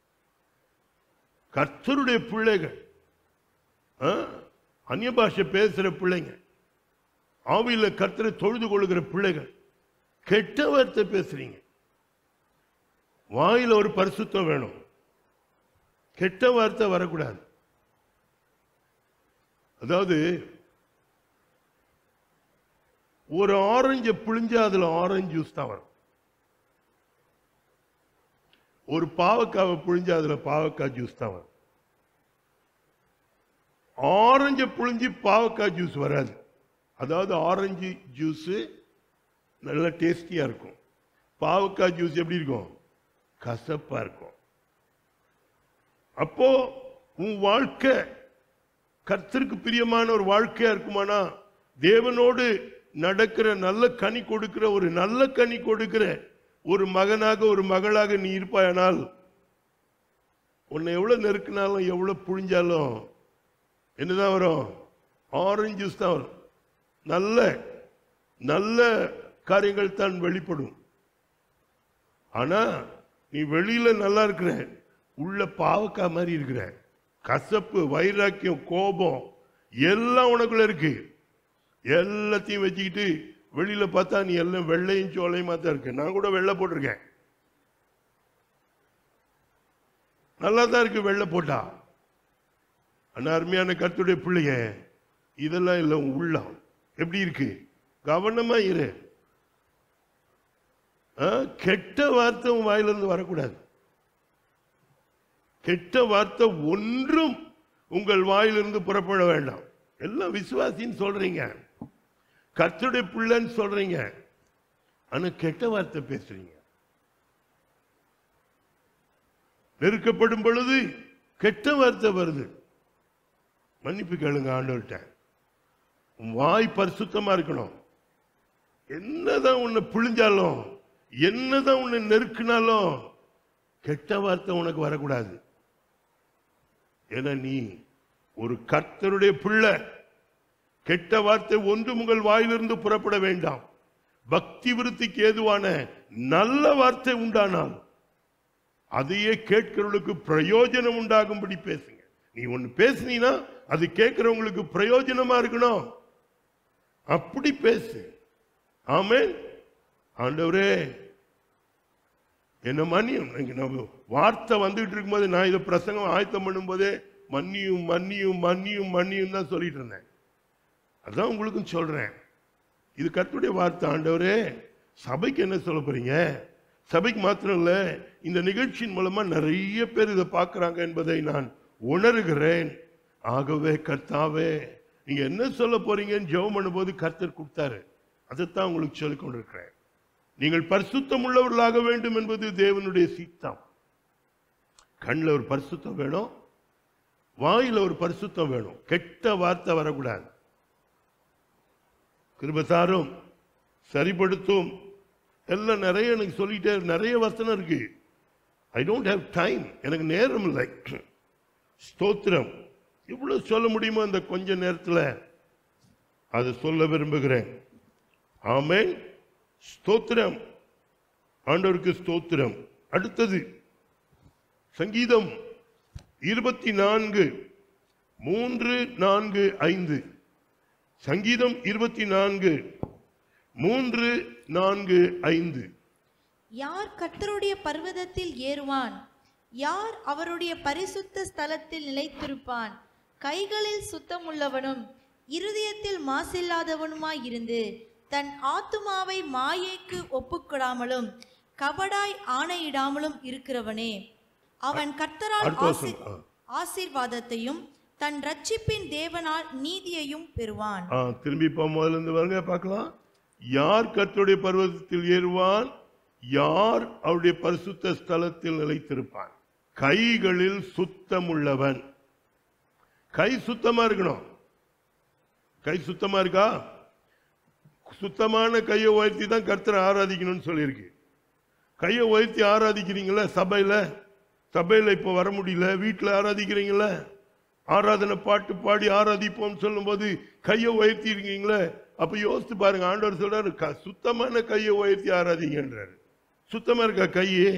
கர்த்தருடைய பிள்ளைகள் ஆ? அந்நிய பாஷை பேசுற பிள்ளைங்க ஆவியில கர்த்தரை தொழுது கொள்ளுகிற பிள்ளைகள் கெட்ட வார்த்தை பேசுறீங்க வாயில ஒரு பரிசுத்தம் வேணும் கெட்ட வார்த்தை வரக்கூடாது அதாவது ஒரு ஆரஞ்சை பிழிஞ்சா அதுல ஆரஞ்சு ஜூஸ் தான் வரும் ஒரு பாவக்காவை பிழிஞ்சா அதுல பாவக்காய் ஜூஸ் தான் வரும் ஆரஞ்சை பிழிஞ்சு பாவக்காய் ஜூஸ் வராது அதாவது ஆரஞ்சு ஜூஸ் நல்ல டேஸ்டியா இருக்கும் பாவக்காய் ஜூஸ் எப்படி இருக்கும் கசப்பா இருக்கும் அப்போ உன் வாழ்க்கை கர்த்தருக்கு பிரியமான ஒரு வாழ்க்கையா இருக்குமானா தேவனோடு நடக்கிற நல்ல கனி கொடுக்கிற ஒரு நல்ல கனி கொடுக்கிற ஒரு மகனாக ஒரு மகளாக நீ இருப்பாயானால் உன்னை எவ்வளவு நெருக்கினாலும் எவ்வளவு புழிஞ்சாலும் என்னதான் வரும் ஆரஞ்சு ஜூஸ் தான் வரும் நல்ல நல்ல காரியங்கள் தான் வெளிப்படும் ஆனா நீ வெளியில நல்லா இருக்கிற உள்ள பாவக்காய் மாதிரி இருக்கிற கசப்பு வைராக்கியம் கோபம் எல்லாம் உனக்குள்ள இருக்கு எல்லாத்தையும் வச்சுக்கிட்டு வெளியில பார்த்தா நீ எல்லாம் வெள்ளையும் சோலையுமா தான் இருக்கு நான் கூட வெள்ளை போட்டிருக்கேன் நல்லா தான் இருக்கு வெள்ளை போட்டா ஆனா அருமையான கர்த்தருடைய பிள்ளைங்க இதெல்லாம் இல்லை உன் உள்ளம் எப்படி இருக்கு கவனமா இரு ஆ, கெட்ட வார்த்தை உன் வாயிலிருந்து வரக்கூடாது கெட்ட வார்த்தை ஒன்றும் உங்கள் வாயிலிருந்து புறப்பட வேண்டாம் எல்லாம் விசுவாசின்னு சொல்றீங்க கர்த்தருடைய பிள்ளைன்னு சொல்றீங்க ஆனா கெட்ட வார்த்தை பேசுறீங்க நெருக்கப்படும் பொழுது கெட்ட வார்த்தை வருது மன்னிப்பு கேளுங்க ஆண்டவர்கிட்ட உன் வாய் பரிசுத்தமா இருக்கணும் என்னதான் உன்னை புழிஞ்சாலும் என்னதான் உன்னை நெருக்கினாலும் கெட்ட வார்த்தை உனக்கு வரக்கூடாது ஏன்னா நீ ஒரு கர்த்தருடைய பிள்ளை கெட்ட வார்த்தை ஒன்றும் உங்கள் வாயிலிருந்து புறப்பட வேண்டாம் பக்தி விருத்திக்கு ஏதுவான நல்ல வார்த்தை உண்டானால் அதையே கேட்கிறவர்களுக்கு பிரயோஜனம் உண்டாகும்படி பேசுங்க நீ ஒன்னு பேசுனீனா அது கேட்கிறவங்களுக்கு பிரயோஜனமா இருக்கணும் அப்படி பேசு ஆமென் ஆண்டவரே என்ன மன்னியும் எனக்கு நம்ம வார்த்தை வந்துகிட்டு இருக்கும்போது நான் இதை பிரசங்கம் ஆயத்தம் பண்ணும்போதே மன்னியும் மன்னியும் மன்னியும் மன்னியும் தான் சொல்லிட்டு இருந்தேன் அதான் உங்களுக்கும் சொல்றேன் இது கர்த்தருடைய வார்த்தை ஆண்டவரே சபைக்கு என்ன சொல்ல போறீங்க சபைக்கு மாத்திரம் இல்ல இந்த நிகழ்ச்சியின் மூலமா நிறைய பேர் இதை பார்க்கறாங்க என்பதை நான் உணர்கிறேன் ஆகவே கர்த்தாவே நீங்க என்ன சொல்ல போறீங்கன்னு ஜெபம் பண்ணும்போது கர்த்தர் கொடுத்தாரு அதைத்தான் உங்களுக்கு சொல்லிக் கொண்டிருக்கிறேன் நீங்கள் பரிசுத்தம் உள்ளவர்களாக வேண்டும் என்பது தேவனுடைய சித்தம் கண்ணில் ஒரு பரிசுத்தம் வேணும் வாயில ஒரு பரிசுத்தம் வேணும் கெட்ட வார்த்தை வரக்கூடாது கிருபசாரும் சரிப்படுத்தும் எல்லாம் நிறைய எனக்கு சொல்லிட்டே நிறைய வசனம் இருக்கு ஐ டோன்ட் ஹேவ் டைம் எனக்கு நேரம் இல்லை ஸ்தோத்திரம் இவ்வளவு சொல்ல முடியுமோ அந்த கொஞ்ச நேரத்தில் அதை சொல்ல விரும்புகிறேன் ஆமென் ஸ்தோத்திரம் ஆண்டவருக்கு ஸ்தோத்திரம் அடுத்தது சங்கீதம் இருபத்தி நான்கு மூன்று நான்கு ஐந்து சங்கீதம் இருபத்தி நான்கு மூன்று நான்கு ஐந்து யார் கர்த்தருடைய பர்வதத்தில் ஏறுவான் யார் அவருடைய பரிசுத்த ஸ்தலத்தில் நிலைத்திருப்பான் கைகளில் சுத்தமுள்ளவனும் இருதயத்தில் மாசில்லாதவனுமாய் இருந்து தன் ஆத்துமாவை மாயைக்கு ஒப்புக்கொடாமலும் கபடாய் ஆணையிடாமலும் இருக்கிறவனே அவன் கர்த்தரால் அடுத்த ஆசி- வசனம், ஆசீர்வாதத்தையும் தன் ரட்சிப்பின் தேவனால் நீதியையும் பெறுவான் ஆ, திரும்பி போ முதல்ல இருந்து வருங்க பார்க்கலாம் யார் கர்த்தருடைய பர்வதத்தில் ஏறுவான் யார் அவருடைய பரிசுத்த ஸ்தலத்தில் நிலைத்திருப்பான் கைகளில் சுத்தமுள்ளவன் கை சுத்தமா இருக்கணும் கை சுத்தமா இருக்கா சுத்தமான கையை உயர்த்தி தான் கர்த்தரை ஆராதிக்கணும்னு சொல்லியிருக்கு கையை உயர்த்தி ஆராதிக்கிறீங்களா சபையில சபையில இப்போ வர முடியல வீட்டில் ஆராதிக்கிறீங்களா ஆராதனை பாட்டு பாடி ஆராதிப்போம்னு சொல்லும்போது கையை உயர்த்தி இருக்கீங்களே அப்ப யோசித்து பாருங்க ஆண்டவர் சொல்றாரு "க- சுத்தமான கையை உயர்த்தி ஆராதிங்கன்றாரு சுத்தமா இருக்கா கையே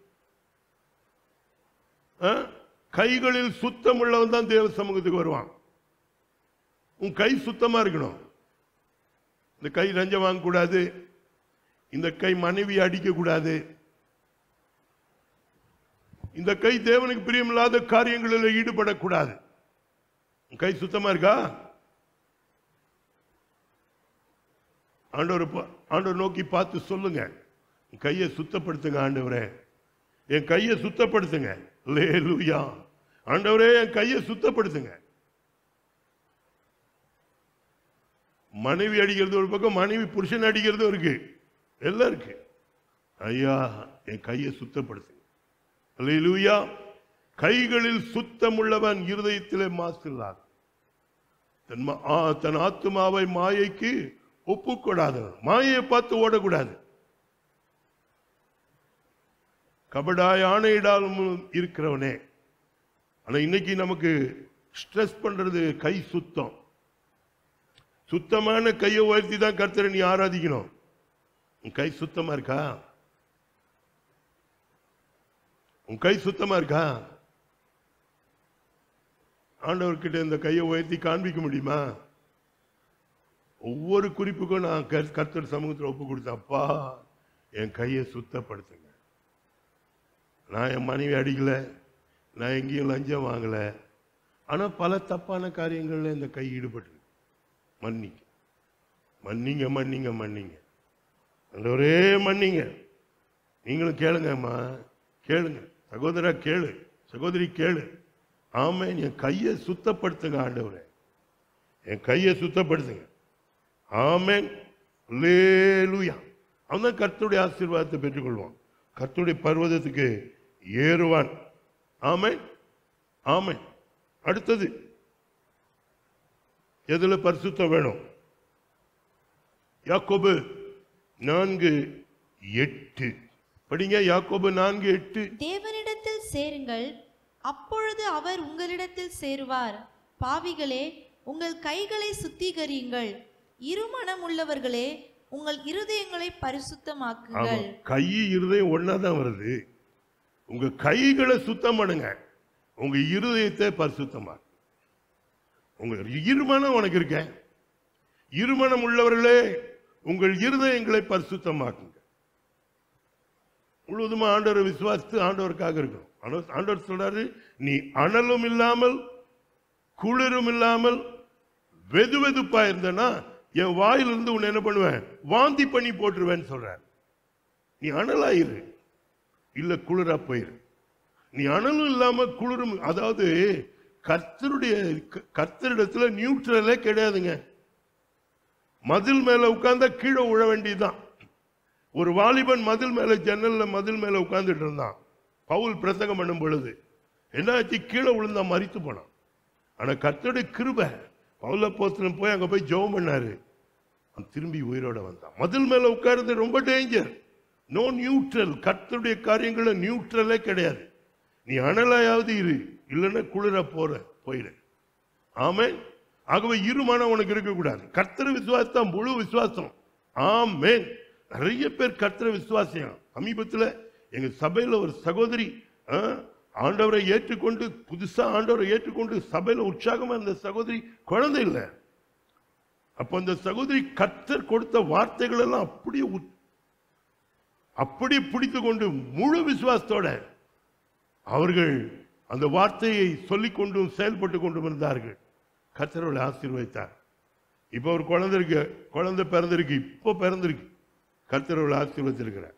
ஆ? கைகளில் சுத்தம் உள்ளவன் தான் தேவ சமூகத்துக்கு வருவான் உன் கை சுத்தமா இருக்கணும் இந்த கை ரஞ்சம் வாங்கக்கூடாது இந்த கை மனைவி அடிக்க கூடாது இந்த கை தேவனுக்கு பிரியமில்லாத காரியங்களில் ஈடுபடக்கூடாது உன் கை சுத்தமா இருக்கா ஆண்டவர் பா- ஆண்டவர் நோக்கி பார்த்து சொல்லுங்க என் கையை சுத்தப்படுத்துங்க ஆண்டவரே என் கையை சுத்தப்படுத்துங்க லேலூயா ஆண்டவரே என் கையை சுத்தப்படுத்துங்க மனைவி அடிக்கிறது ஒரு பக்கம் மனைவி புருஷன் அடிக்கிறதும் இருக்கு எல்லாம் இருக்கு ஐயா என் கையை சுத்தப்படுத்துங்க அல்லேலூயா கைகளில் சுத்தமுள்ளவன் இருதயத்திலே மாசில்லாத தன் ம- ஆ, தன் ஆத்துமாவை மாயைக்கு ஒப்புக்கொடாதவன் மாயையை பார்த்து ஓடக்கூடாது கபடாய் ஆணையிடாலும் இருக்கிறவனே ஆனா இன்னைக்கு நமக்கு ஸ்ட்ரெஸ் பண்றது கை சுத்தம் சுத்தமான கையை உயர்த்தி தான் கர்த்தரை நீ ஆராதிக்கணும் உன் கை சுத்தமா இருக்கா உன் கை சுத்தமா இருக்கா ஆண்டவர்கிட்ட இந்த கையை உயர்த்தி காண்பிக்க முடியுமா ஒவ்வொரு குறிப்புக்கும் நான் கர்- கர்த்தர் சமூகத்தில் ஒப்பு கொடுத்தேன் அப்பா என் கையை சுத்தப்படுத்துங்க நான் என் மனைவி அடிக்கல நான் எங்கேயும் லஞ்சம் வாங்கல ஆனா பல தப்பான காரியங்கள்ல இந்த கை ஈடுபட்டு மன்னிங்க மன்னிங்க மன்னிங்க மன்னிங்க ஒரே மன்னிங்க நீங்களும் கேளுங்கம்மா கேளுங்க சகோதரா கேளு சகோதரி கேளு ஆமென் என் கையை சுத்தப்படுத்துங்க ஆண்டவரே என் கையை சுத்தப்படுத்துங்க ஆமென் லேலுயா அவன் தான் கர்த்தருடைய ஆசீர்வாதத்தை பெற்றுக்கொள்வான் கர்த்தருடைய பர்வதத்துக்கு ஏறுவான் ஆமென் ஆமென் அடுத்தது எதுல பரிசுத்தம் வேணும் யாக்கோபு நான்கு எட்டு படிங்க யாக்கோபு நான்கு எட்டு தேவனிடத்தில் சேருங்கள் அப்பொழுது அவர் உங்களிடத்தில் சேருவார் பாவிகளே உங்கள் கைகளை சுத்திகரியுங்கள் இருமனம் உள்ளவர்களே உங்கள் இருதயங்களை ஆமா பரிசுத்தமாக்குங்கள் கை இருதயம் ஒன்னா தான் வருது உங்க கைகளை சுத்தம் பண்ணுங்க உங்க இருதயத்தை பரிசுத்தமா உங்க இருமனம் உனக்கு இருக்க இருமனம் உள்ளவர்களே உங்கள் இருதயங்களை பரிசுத்தமாக்குங்க முழுவதுமா ஆண்டவரை விசுவாசித்து ஆண்டவருக்காக இருக்கணும் ஆண்டவர் ஆண்டவர் சொல்றாரு நீ அனலும் இல்லாமல் குளிரும் இல்லாமல் வெது வெதுப்பா இருந்தனா என் வாயிலிருந்து உன்னை என்ன பண்ணுவேன் வாந்தி பண்ணி போட்டுருவேன்னு சொல்றார் நீ அனலாயிரு இல்ல குளிரா போயிரு நீ அனலும் இல்லாம குளிரும் அதாவது கர்த்தருடைய க- கர்த்தரிடத்துல நியூட்ரலே கிடையாதுங்க மதில் மேல உட்கார்ந்தா கீழே உழ வேண்டியதுதான் ஒரு வாலிபன் மதில் மேல ஜன்னல்ல மதில் மேல உட்கார்ந்துட்டு இருந்தான் பவுல் பிரசங்கம் பண்ணும் பொழுது என்னாச்சு கீழே விழுந்தா மறித்து போனான் ஆனா கர்த்தருடைய கிருபை பவுல போஸ்தலன் போய் அங்க போய் ஜெபம் பண்ணாரு அவன் திரும்பி உயிரோட வந்தான் மதில் மேல உட்கார்றது ரொம்ப டேஞ்சர் நோ நியூட்ரல் கர்த்தருடைய காரியங்கள நியூட்ரலே கிடையாது நீ அனலாயாவது இரு இல்லைன்னா குளிர போற போயிடு ஆமென் ஆகவே இருமானம் உனக்கு இருக்கக்கூடாது கர்த்தர விசுவாசம் முழு விசுவாசம் ஆமென் நிறைய பேர் கர்த்தர விசுவாசியம் சமீபத்துல எங்க சபையில ஒரு சகோதரி ஆ, ஆண்டவரை ஏற்றுக்கொண்டு புதுசா ஆண்டவரை ஏற்றுக்கொண்டு சபையில உற்சாகமா இருந்த சகோதரி குழந்தை இல்லை அப்ப அந்த சகோதரி கர்த்தர் கொடுத்த வார்த்தைகள் எல்லாம் அப்படியே உத்- அப்படியே பிடித்து கொண்டு முழு விசுவாசத்தோட அவர்கள் அந்த வார்த்தையை சொல்லிக் கொண்டும் செயல்பட்டு கொண்டும் இருந்தார்கள் கர்த்தரோட ஆசீர்வதித்தார் இப்போ ஒரு குழந்தை இருக்கு குழந்தை பிறந்திருக்கு இப்போ பிறந்திருக்கு கர்த்தரோட ஆசீர்வதிச்சிருக்கிறார்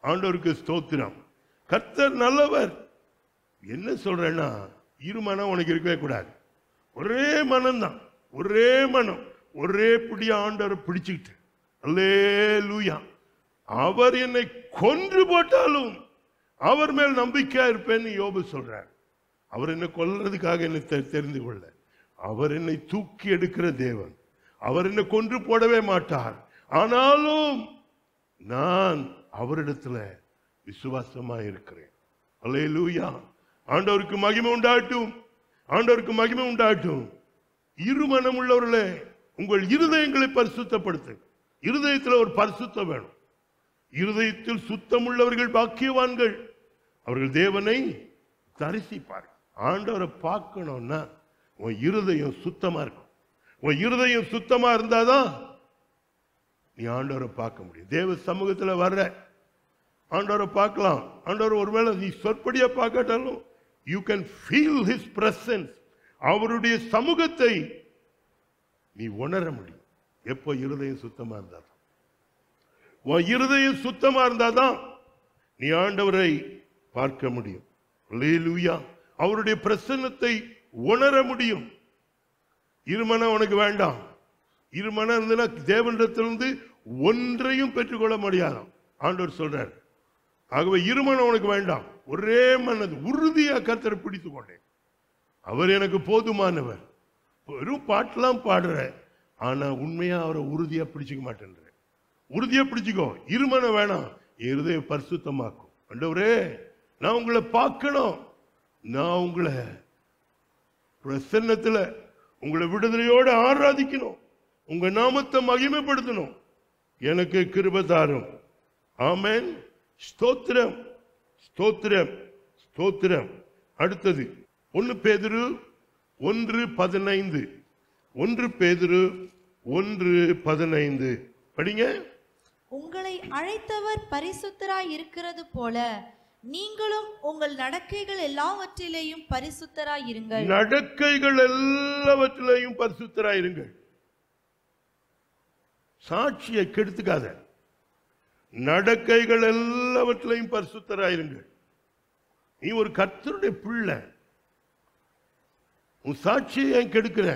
ஆண்டவருக்கு ஸ்தோத்திரம் கர்த்தர் நல்லவர் என்ன சொல்றேன்னா இரு மனம் உனக்கு இருக்கவே கூடாது ஒரே மனம்தான் ஒரே மனம் ஒரே பிடி ஆண்டவரை பிடிச்சுக்கிட்டு அல்லே லூயா அவர் என்னை கொன்று போட்டாலும் அவர் மேல் நம்பிக்கையா இருப்பேன்னு யோபு சொல்றார் அவர் என்னை கொல்றதுக்காக என்னை தெ- தெரிந்து கொள்ள அவர் என்னை தூக்கி எடுக்கிற தேவன் அவர் என்னை கொன்று போடவே மாட்டார் ஆனாலும் நான் அவரிடத்துல விசுவாசமா இருக்கிறேன் அல்லேலூயா ஆண்டவருக்கு மகிமை உண்டாட்டும் ஆண்டவருக்கு மகிமை உண்டாட்டும் இருமனம் உள்ளவர்களே உங்கள் இருதயங்களை பரிசுத்தப்படுத்து இருதயத்தில் ஒரு பரிசுத்தம் வேணும் இருதயத்தில் சுத்தம் உள்ளவர்கள் பாக்கியவான்கள் அவர்கள் தேவனை தரிசிப்பார்கள் ஆண்டவரை பார்க்கணும்னா உன் இருதயம் சுத்தமா இருக்கும் உன் இருதயம் சுத்தமா இருந்தாதான் நீ ஆண்டவரை பார்க்க முடியும் தேவ சமூகத்துல வர்ற ஆண்டவரை பார்க்கலாம் ஆண்டவர் ஒருவேளை நீ சொற்படியா பார்க்காட்டாலும் you can feel his presence அவருடைய சமூகத்தை நீ உணர முடியும் எப்போ இருதயம் சுத்தமா இருந்தா உன் இருதயம் சுத்தமா இருந்தாதான் நீ ஆண்டவரை பார்க்க முடியும் அல்லேலூயா அவருடைய பிரசன்னத்தை உணர முடியும் இருமனம் உனக்கு வேண்டாம் இருமனம் இருந்ததுன்னா தேவனிடத்திலிருந்து ஒன்றையும் பெற்றுக்கொள்ள முடியாதாம் ஆண்டவர் சொல்றார் ஆகவே இருமனம் உனக்கு வேண்டாம் ஒரே மனது உறுதியா கர்த்தரை பிடித்து கொண்டேன் அவர் எனக்கு போதுமானவர் வெறும் பாட்டெல்லாம் பாடுற ஆனா உண்மையா அவரை உறுதியா பிடிச்சுக்க மாட்டேன்ற உறுதியா பிடிச்சுக்கோ இருமனம் வேணாம் என் இருதய பரிசுத்தமாக்கும் ஆண்டவரே நான் உங்களை பார்க்கணும் நான் உங்களை பிரசன்னத்துல உங்களை விடுதலையோடு ஆராதிக்கணும் உங்க நாமத்தை மகிமைப்படுத்தணும் எனக்கு கிருபை தாரும் ஆமென் ஸ்தோத்திரம் ஸ்தோத்திரம் ஸ்தோத்திரம் அடுத்தது ஒன்னு பேதுரு ஒன்று பதினைந்து ஒன்று பேதுரு ஒன்று பதினைந்து படிங்க உங்களை அழைத்தவர் பரிசுத்தராய் இருக்கிறது போல நீங்களும் உங்கள் நடக்கைகள் எல்லாவற்றிலேயும் பரிசுத்தராய் இருங்கள் நடக்கைகள் எல்லாவற்றிலையும் பரிசுத்தராயிருங்கள் சாட்சியை கெடுத்துக்காத நடக்கைகள் எல்லாவற்றிலையும் பரிசுத்தராயிருங்கள் நீ ஒரு கர்த்தருடைய பிள்ளை உன் சாட்சியை ஏன் கெடுக்கிற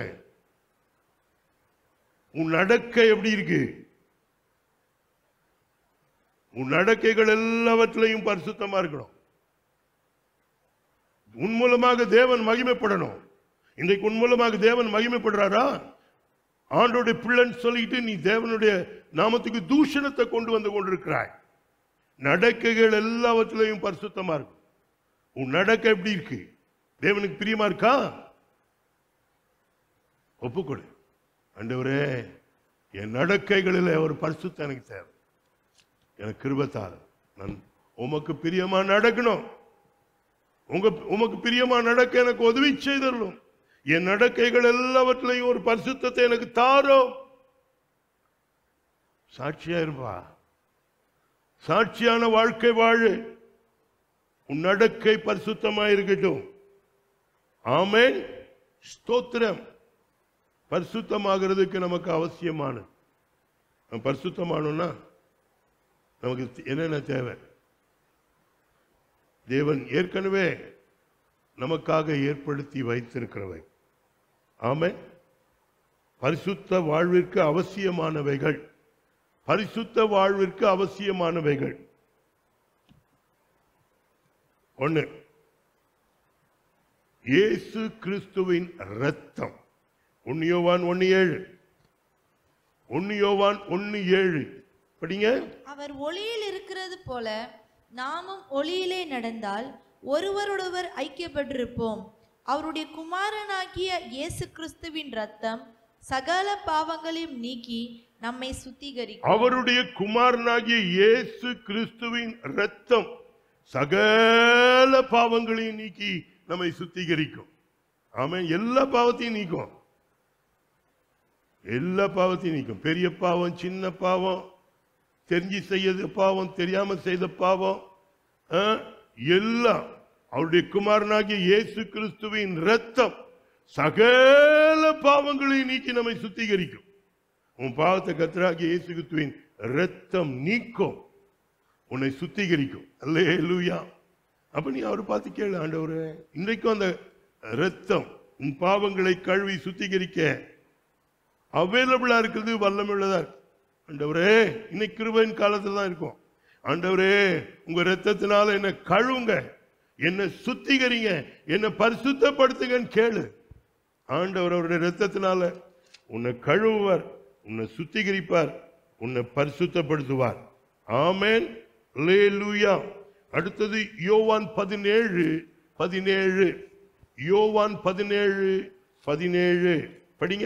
உன் நடக்கை எப்படி இருக்கு உன் நடக்கைகள் எல்லாவற்றிலையும் பரிசுத்தமா இருக்கணும் உன் மூலமாக தேவன் மகிமைப்படணும் இன்றைக்கு உன் மூலமாக தேவன் மகிமைப்படுறாரா ஆண்டோடைய பிள்ளைன்னு சொல்லிட்டு நீ தேவனுடைய நாமத்துக்கு தூஷணத்தை கொண்டு வந்து கொண்டிருக்கிறாய் நடக்கைகள் எல்லாவற்றிலையும் பரிசுத்தமா இருக்கும் உன் நடக்கை எப்படி இருக்கு தேவனுக்கு பிரியமா இருக்கா ஒப்புக்கொடு ஆண்டவரே என் நடக்கைகளில் ஒரு பரிசுத்தம் எனக்கு தேவை எனக்கு கிருபத்தார் நான் உமக்கு பிரியமா நடக்கணும் உங்க உமக்கு பிரியமா நடக்க எனக்கு உதவி செய்தரலும் என் நடக்கைகள் எல்லாவற்றிலையும் ஒரு பரிசுத்தத்தை எனக்கு தாரும் சாட்சியா இருப்பா சாட்சியான வாழ்க்கை வாழு உன் நடக்கை பரிசுத்தமா இருக்கட்டும் ஆமென் ஸ்தோத்திரம் பரிசுத்தமாகிறதுக்கு நமக்கு அவசியமானது நம்ம பரிசுத்தமானோம்னா நமக்கு என்னென்ன தேவை தேவன் ஏற்கனவே நமக்காக ஏற்படுத்தி வைத்திருக்கிறவை ஆமென் பரிசுத்த வாழ்விற்கு அவசியமானவைகள் பரிசுத்த வாழ்விற்கு அவசியமானவைகள் ஒண்ணு இயேசு கிறிஸ்துவின் ரத்தம் ஒன்னு யோவான் ஒன்னு ஏழு ஒன்னு யோவான் ஒன்னு ஏழு படிங்க அவர் ஒளியில் இருக்கிறது போல நாமும் ஒளியிலே நடந்தால் ஒருவரோடொருவர் ஐக்கியப்பட்டிருப்போம் அவருடைய குமாரனாகிய இயேசு கிறிஸ்துவின் ரத்தம் சகல பாவங்களையும் நீக்கி நம்மை சுத்திகரிக்கும் அவருடைய குமாரனாகிய இயேசு கிறிஸ்துவின் ரத்தம் சகல பாவங்களையும் நீக்கி நம்மை சுத்திகரிக்கும் ஆமென் எல்லா பாவத்தையும் நீக்கும் எல்லா பாவத்தையும் நீக்கும் பெரிய பாவம் சின்ன பாவம் தெரிஞ்சு செய்யது பாவம் தெரியாம செய்த பாவம் ஆ, எல்லாம் அவருடைய குமாரனாகிய இயேசு கிறிஸ்துவின் ரத்தம் சகல பாவங்களையும் நீக்கி நம்மை சுத்திகரிக்கும் உன் பாவத்தை கத்தராகிய இயேசு கிறிஸ்துவின் ரத்தம் நீக்கும் உன்னை சுத்திகரிக்கும் அல்லே லூயா அப்ப நீ அவர் பார்த்து கேளு ஆண்டவரே இன்றைக்கும் அந்த ரத்தம் உன் பாவங்களை கழுவி சுத்திகரிக்க அவைலபிளா இருக்குது வல்லமுள்ளதா இருக்கு. ஆண்டவரே இன்னைக்கு கிருபையின் காலத்துல தான் இருக்கும் ஆண்டவரே உங்க ரத்தத்தினால என்ன கழுவுங்க என்ன சுத்திகரிங்க என்ன பரிசுத்தப்படுத்துங்கன்னு கேளு ஆண்டவர் அவருடைய ரத்தத்தினால உன்னை கழுவுவார் உன்னை சுத்திகரிப்பார் உன்னை பரிசுத்தப்படுத்துவார் ஆமென் லேலூயா அடுத்தது யோவான் பதினேழு பதினேழு யோவான் பதினேழு பதினேழு படிங்க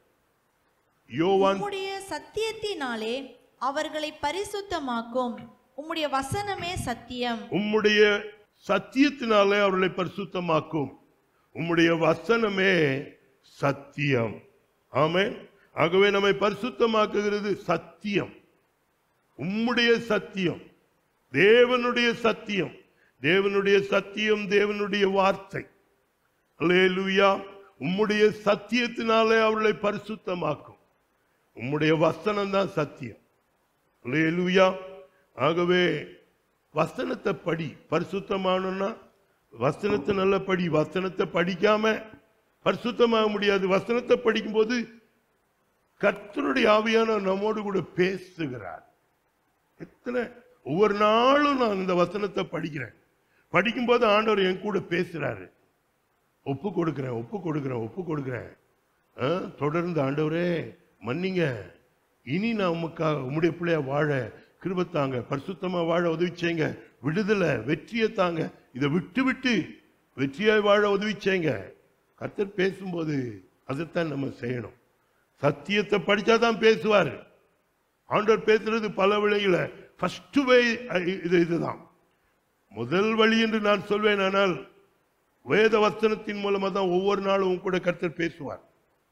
யோவான் உம்முடைய சத்தியத்தினாலே அவர்களை பரிசுத்தமாக்கும் உம்முடைய வசனமே சத்தியம் உம்முடைய சத்தியத்தினாலே அவர்களை பரிசுத்தமாக்கும் உம்முடைய வசனமே சத்தியம் ஆமென் ஆகவே நம்மை பரிசுத்தமாக்குகிறது சத்தியம் உம்முடைய சத்தியம் தேவனுடைய சத்தியம் தேவனுடைய சத்தியம் தேவனுடைய வார்த்தை அல்லேலூயா உம்முடைய சத்தியத்தினாலே அவர்களை பரிசுத்தமாக்கும் உம்முடைய வசனம் தான் சத்தியம் அல்லேலூயா ஆகவே வசனத்தை படி பரிசுத்தமானோம்னா வசனத்தை நல்ல படி வசனத்தை படிக்காம பரிசுத்தமாக முடியாது வசனத்தை படிக்கும்போது கர்த்தருடைய ஆவியானவர் நம்மோடு கூட பேசுகிறார் எத்தனை ஒவ்வொரு நாளும் நான் இந்த வசனத்தை படிக்கிறேன் படிக்கும்போது ஆண்டவர் என் கூட பேசுறாரு ஒப்பு கொடுக்கிறேன் ஒப்பு கொடுக்கிறேன் ஒப்பு கொடுக்கிறேன் ஆ, தொடர்ந்து ஆண்டவரே மன்னிங்க இனி நான் உமக்காக உம்முடைய பிள்ளைய வாழ கிருபத்தாங்க பரிசுத்தமா வாழ உதவி செய்யுங்க விடுதலை வெற்றியை தாங்க இதை விட்டு விட்டு வெற்றியாய் வாழ உதவி செய்யுங்க கர்த்தர் பேசும்போது அதைத்தான் நம்ம செய்யணும் சத்தியத்தை படிச்சாதான் பேசுவாரு ஆண்டவர் பேசுறது பல வழியில ஃபர்ஸ்ட் வே இது இதுதான் முதல் வழி என்று நான் சொல்வேன் ஆனால் வேத வசனத்தின் மூலமா தான் ஒவ்வொரு நாளும் உன் கூட கர்த்தர் பேசுவார்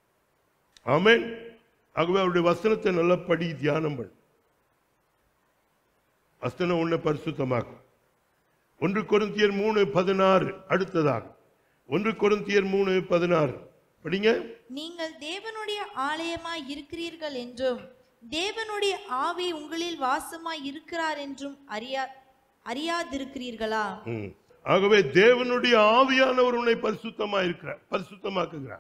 ஆமென் ஆகவே அவருடைய வசனத்தை நல்லா படி தியானம் பண்ணு வசனம் உன்னை பரிசுத்தமாக்கும் ஒன்று கொரிந்தியர் மூணு பதினாறு அடுத்ததாக ஒன்று கொரிந்தியர் மூணு பதினாறு படிங்க நீங்கள் தேவனுடைய ஆலயமாய் இருக்கிறீர்கள் என்றும் தேவனுடைய ஆவி உங்களில் வாசமாய் இருக்கிறார் என்றும் அறியா அறியாதிருக்கிறீர்களா ம். ஆகவே தேவனுடைய ஆவியானவர் உன்னை பரிசுத்தமா இருக்கிறார் பரிசுத்தமாக்குகிறார்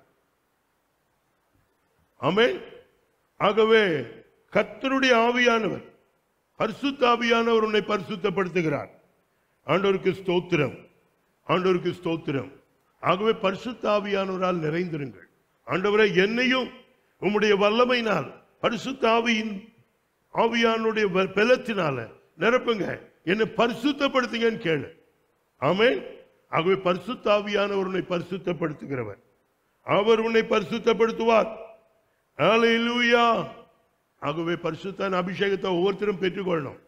ஆமென் ஆகவே கர்த்தருடைய ஆவியானவர் பரிசுத்த ஆவியானவர் உன்னை பரிசுத்தப்படுத்துகிறார் ஆண்டவருக்கு ஸ்தோத்திரம் ஆண்டவருக்கு ஸ்தோத்திரம் ஆகவே பரிசுத்த ஆவியானவரால் நிறைந்திருங்கள் ஆண்டவரை என்னையும் உம்முடைய வல்லமையினால் பரிசுத்த ஆவியின் ஆவியானுடைய வ- பலத்தினால நிரப்புங்க என்னை பரிசுத்தப்படுத்துங்கன்னு கேளு ஆமென் ஆகவே பரிசுத்த ஆவியானவர் உன்னை பரிசுத்தப்படுத்துகிறவர் அவர் உன்னை பரிசுத்தப்படுத்துவார் ஹalleluya ஆகவே பரிசுத்தான அபிஷேகத்தை ஒவ்வொருத்தரும் பெற்றுக்கொள்ளணும்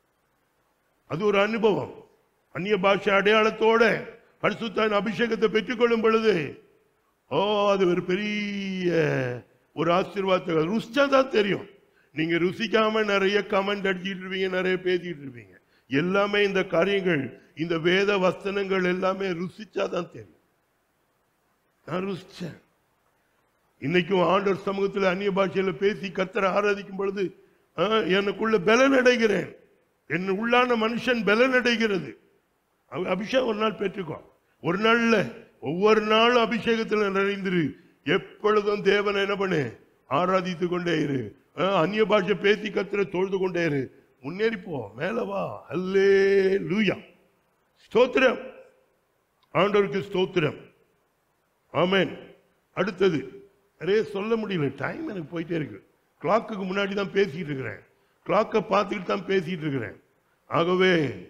அது ஒரு அனுபவம் அந்நிய பாஷை அடையாளத்தோட பரிசுத்தான அபிஷேகத்தை பெற்றுக்கொள்ளும் பொழுது ஓ அது ஒரு பெரிய ஒரு ஆசீர்வாதத்தை ருசிச்சா தான் தெரியும் நீங்க ருசிக்காம நிறைய கமெண்ட் அடிச்சிட்டு இருப்பீங்க நிறைய பேசிட்டு இருப்பீங்க எல்லாமே இந்த காரியங்கள் இந்த வேத வசனங்கள் எல்லாமே ருசிச்சா தான் தெரியும் நான் ருசிச்சேன் இன்னைக்கும் ஆண்டவர் சமூகத்தில் அந்நிய பாஷையில பேசி கத்தரை ஆராதிக்கும் பொழுது ஆ, எனக்குள்ள பலன் அடைகிறேன் என் உள்ளான மனுஷன் பலன் அடைகிறது அவ- அபிஷேகம் ஒரு நாள் பெற்றுக்கோ ஒரு நாள்ல ஒவ்வொரு நாளும் அபிஷேகத்தில் நிறைந்திரு எப்பொழுதும் தேவனை என்ன பண்ணு ஆராதித்து கொண்டே இரு ஆ, அந்நிய பாஷை பேசி கத்திர தொழுது கொண்டே இரு முன்னேறி போ மேல வா அல்லே லூயா ஸ்தோத்திரம் ஆண்டவருக்கு ஸ்தோத்திரம் ஆமென் அடுத்தது நிறைய சொல்ல முடியல டைம் எனக்கு போயிட்டே இருக்கு கிளாக்குக்கு முன்னாடி தான் பேசிட்டு இருக்கிறேன் கிளாக்கை பார்த்துக்கிட்டு தான் பேசிட்டு இருக்கிறேன் ஆகவே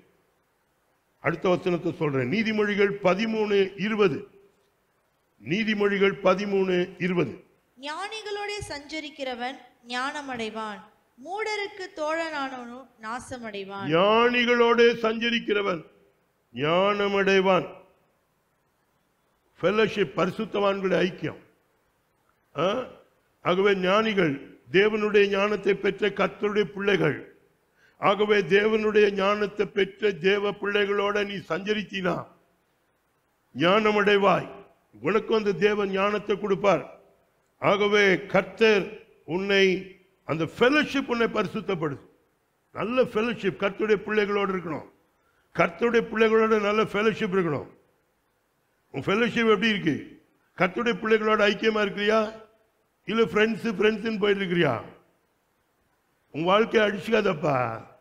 அடுத்த வசனத்தை சொல்றேன் நீதிமொழிகள் பதிமூணு இருபது நீதிமொழிகள் பதிமூணு இருபது ஞானிகளோட சஞ்சரிக்கிறவன் ஞானமடைவான் மூடருக்கு தோழனானவனும் நாசமடைவான் ஞானிகளோடு சஞ்சரிக்கிறவன் ஞானமடைவான் ஃபெல்லோஷிப் பரிசுத்தவான்களுடைய ஐக்கியம் ஆ? ஆகவே ஞானிகள் தேவனுடைய ஞானத்தை பெற்ற கர்த்தருடைய பிள்ளைகள் ஆகவே தேவனுடைய ஞானத்தை பெற்ற தேவ பிள்ளைகளோட நீ சஞ்சரித்தினா ஞானமடைவாய் உனக்கு அந்த தேவன் ஞானத்தை கொடுப்பார் ஆகவே கர்த்தர் உன்னை அந்த ஃபெலோஷிப் உன்னை பரிசுத்தப்படுத்தும் நல்ல ஃபெலோஷிப் கர்த்தருடைய பிள்ளைகளோடு இருக்கணும் கர்த்தருடைய பிள்ளைகளோட நல்ல ஃபெலோஷிப் இருக்கணும் உன் ஃபெலோஷிப் எப்படி இருக்கு கர்த்தருடைய பிள்ளைகளோட ஐக்கியமா இருக்கிறியா இல்ல ஃப்ரெண்ட்ஸ் ஃப்ரெண்ட்ஸ்னு போயிட்டு இருக்கிறியா உன் வாழ்க்கையை அடிச்சுக்காதப்பா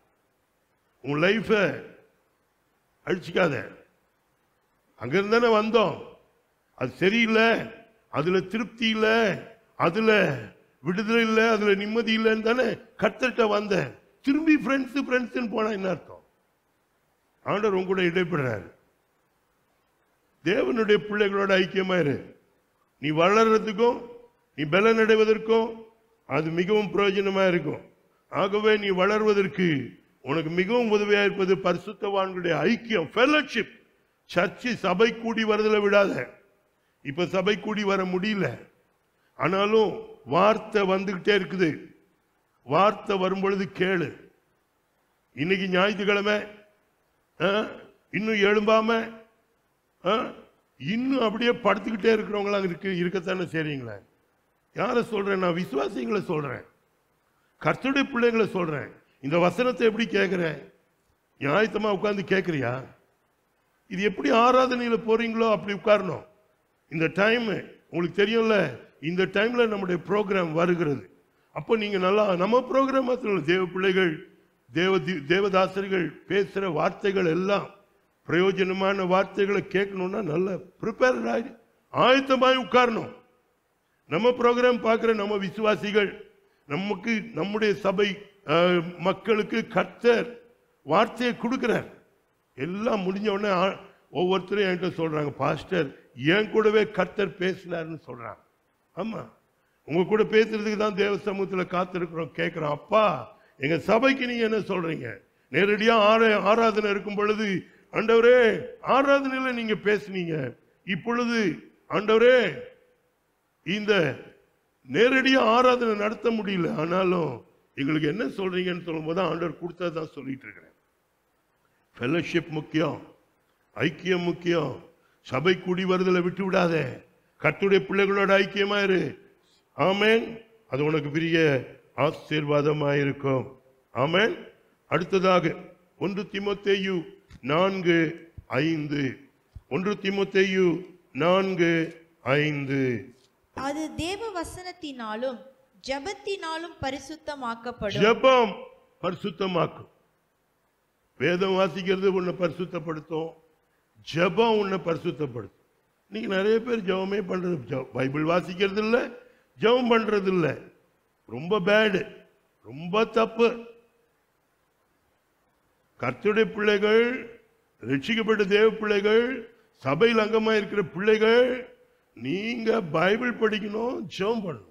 உன் லைஃபை அடிச்சுக்காத அங்கிருந்து தானே வந்தோம் அது சரியில்லை அதுல திருப்தி இல்லை அதுல விடுதலை இல்லை அதுல நிம்மதி இல்லைன்னு தானே கர்த்தர்கிட்ட வந்தேன் திரும்பி ஃப்ரெண்ட்ஸ் ஃப்ரெண்ட்ஸ்னு போனா என்ன அர்த்தம் ஆண்டவர் உங்க கூட இடைப்படுறாரு தேவனுடைய பிள்ளைகளோட ஐக்கியமா இரு நீ வளர்றதுக்கும் நீ பலன் அடைவதற்கும் அது மிகவும் பிரயோஜனமா இருக்கும் ஆகவே நீ வளர்வதற்கு உனக்கு மிகவும் உதவியா இருப்பது பரிசுத்தவான்களுடைய ஐக்கியம் ஃபெலோஷிப் சர்ச்சு சபை கூடி வரதுல விடாத இப்ப சபை கூடி வர முடியல ஆனாலும் வார்த்தை வந்துகிட்டே இருக்குது வார்த்தை வரும்பொழுது கேளு இன்னைக்கு ஞாயிற்றுக்கிழமை ஆ, இன்னும் எழும்பாம ஆ, இன்னும் அப்படியே படுத்துக்கிட்டே இருக்கிறவங்களாம் இருக்கு இருக்கத்தானே செய்றீங்களே யாரை சொல்றேன் நான் விசுவாசிங்களை சொல்றேன் கர்த்தருடைய பிள்ளைங்களை சொல்றேன் இந்த வசனத்தை எப்படி கேட்கிறேன் நியாயத்தமா உட்கார்ந்து கேட்கறியா இது எப்படி ஆராதனையில போறீங்களோ அப்படி உட்காரணும் இந்த டைம் உங்களுக்கு தெரியும்ல இந்த டைம்ல நம்முடைய ப்ரோக்ராம் வருகிறது அப்போ நீங்க நல்லா நம்ம ப்ரோக்ராம் மாத்திரம் இல்ல, தேவ பிள்ளைகள் தேவ தேவதாசர்கள் பேசுற வார்த்தைகள் எல்லாம் பிரயோஜனமான வார்த்தைகளை கேட்கணும்னா நல்ல ப்ரிப்பேர் ஆகி ஆயத்தமாய் உட்காரணும் நம்ம ப்ரோக்ராம் பார்க்குற நம்ம விசுவாசிகள் நமக்கு நம்முடைய சபை அஹ், மக்களுக்கு கர்த்தர் வார்த்தையை கொடுக்கிறார் எல்லாம் முடிஞ்ச உடனே ஆ- ஒவ்வொருத்தரும் என்கிட்ட சொல்றாங்க பாஸ்டர் என் கூடவே கர்த்தர் பேசினார்னு சொல்றாங்க ஆமா உங்க கூட பேசுறதுக்கு தான் தேவ சமூகத்துல காத்திருக்கிறோம் கேட்கிறோம் அப்பா எங்க சபைக்கு நீங்க என்ன சொல்றீங்க நேரடியா ஆர- ஆராதனை இருக்கும் பொழுது ஆண்டவரே ஆராதனையில நீங்க பேசுனீங்க இப்பொழுது ஆண்டவரே இந்த நேரடியா ஆராதனை நடத்த முடியல ஆனாலும் எங்களுக்கு என்ன சொல்றீங்கன்னு சொல்லும்போது தான் ஆண்டவர் கொடுத்ததான் சொல்லிட்டு இருக்கிறேன் ஃபெலோஷிப் முக்கியம் ஐக்கியம் முக்கியம் சபை கூடி வருதலை விட்டு விடாத கர்த்தருடைய பிள்ளைகளோட ஐக்கியமா இரு ஆமென் அது உனக்கு பெரிய ஆசீர்வாதமாக இருக்கும் ஆமென் அடுத்ததாக ஒன்று திமுத்தேயு நான்கு ஐந்து ஒன்று திமுத்தேயு நான்கு ஐந்து அது தேவ வசனத்தினாலும் ஜெபத்தினாலும் பரிசுத்தமாக்கப்படும் ஜெபம் பரிசுத்தமாக்கும் வேதம் வாசிக்கிறது உன்னை பரிசுத்தப்படுத்தும் ஜெபம் உன்னை பரிசுத்தப்படுத்தும் நீங்க நிறைய பேர் ஜெபமே பண்றது ஜெப- பைபிள் வாசிக்கிறது இல்ல ஜெபம் பண்றது இல்ல ரொம்ப பேடு ரொம்ப தப்பு கர்த்தருடைய பிள்ளைகள் ரட்சிக்கப்பட்ட தேவ பிள்ளைகள் சபையில் அங்கமா இருக்கிற பிள்ளைகள் நீங்க பைபிள் படிக்கணும் ஜெபம் பண்ணணும்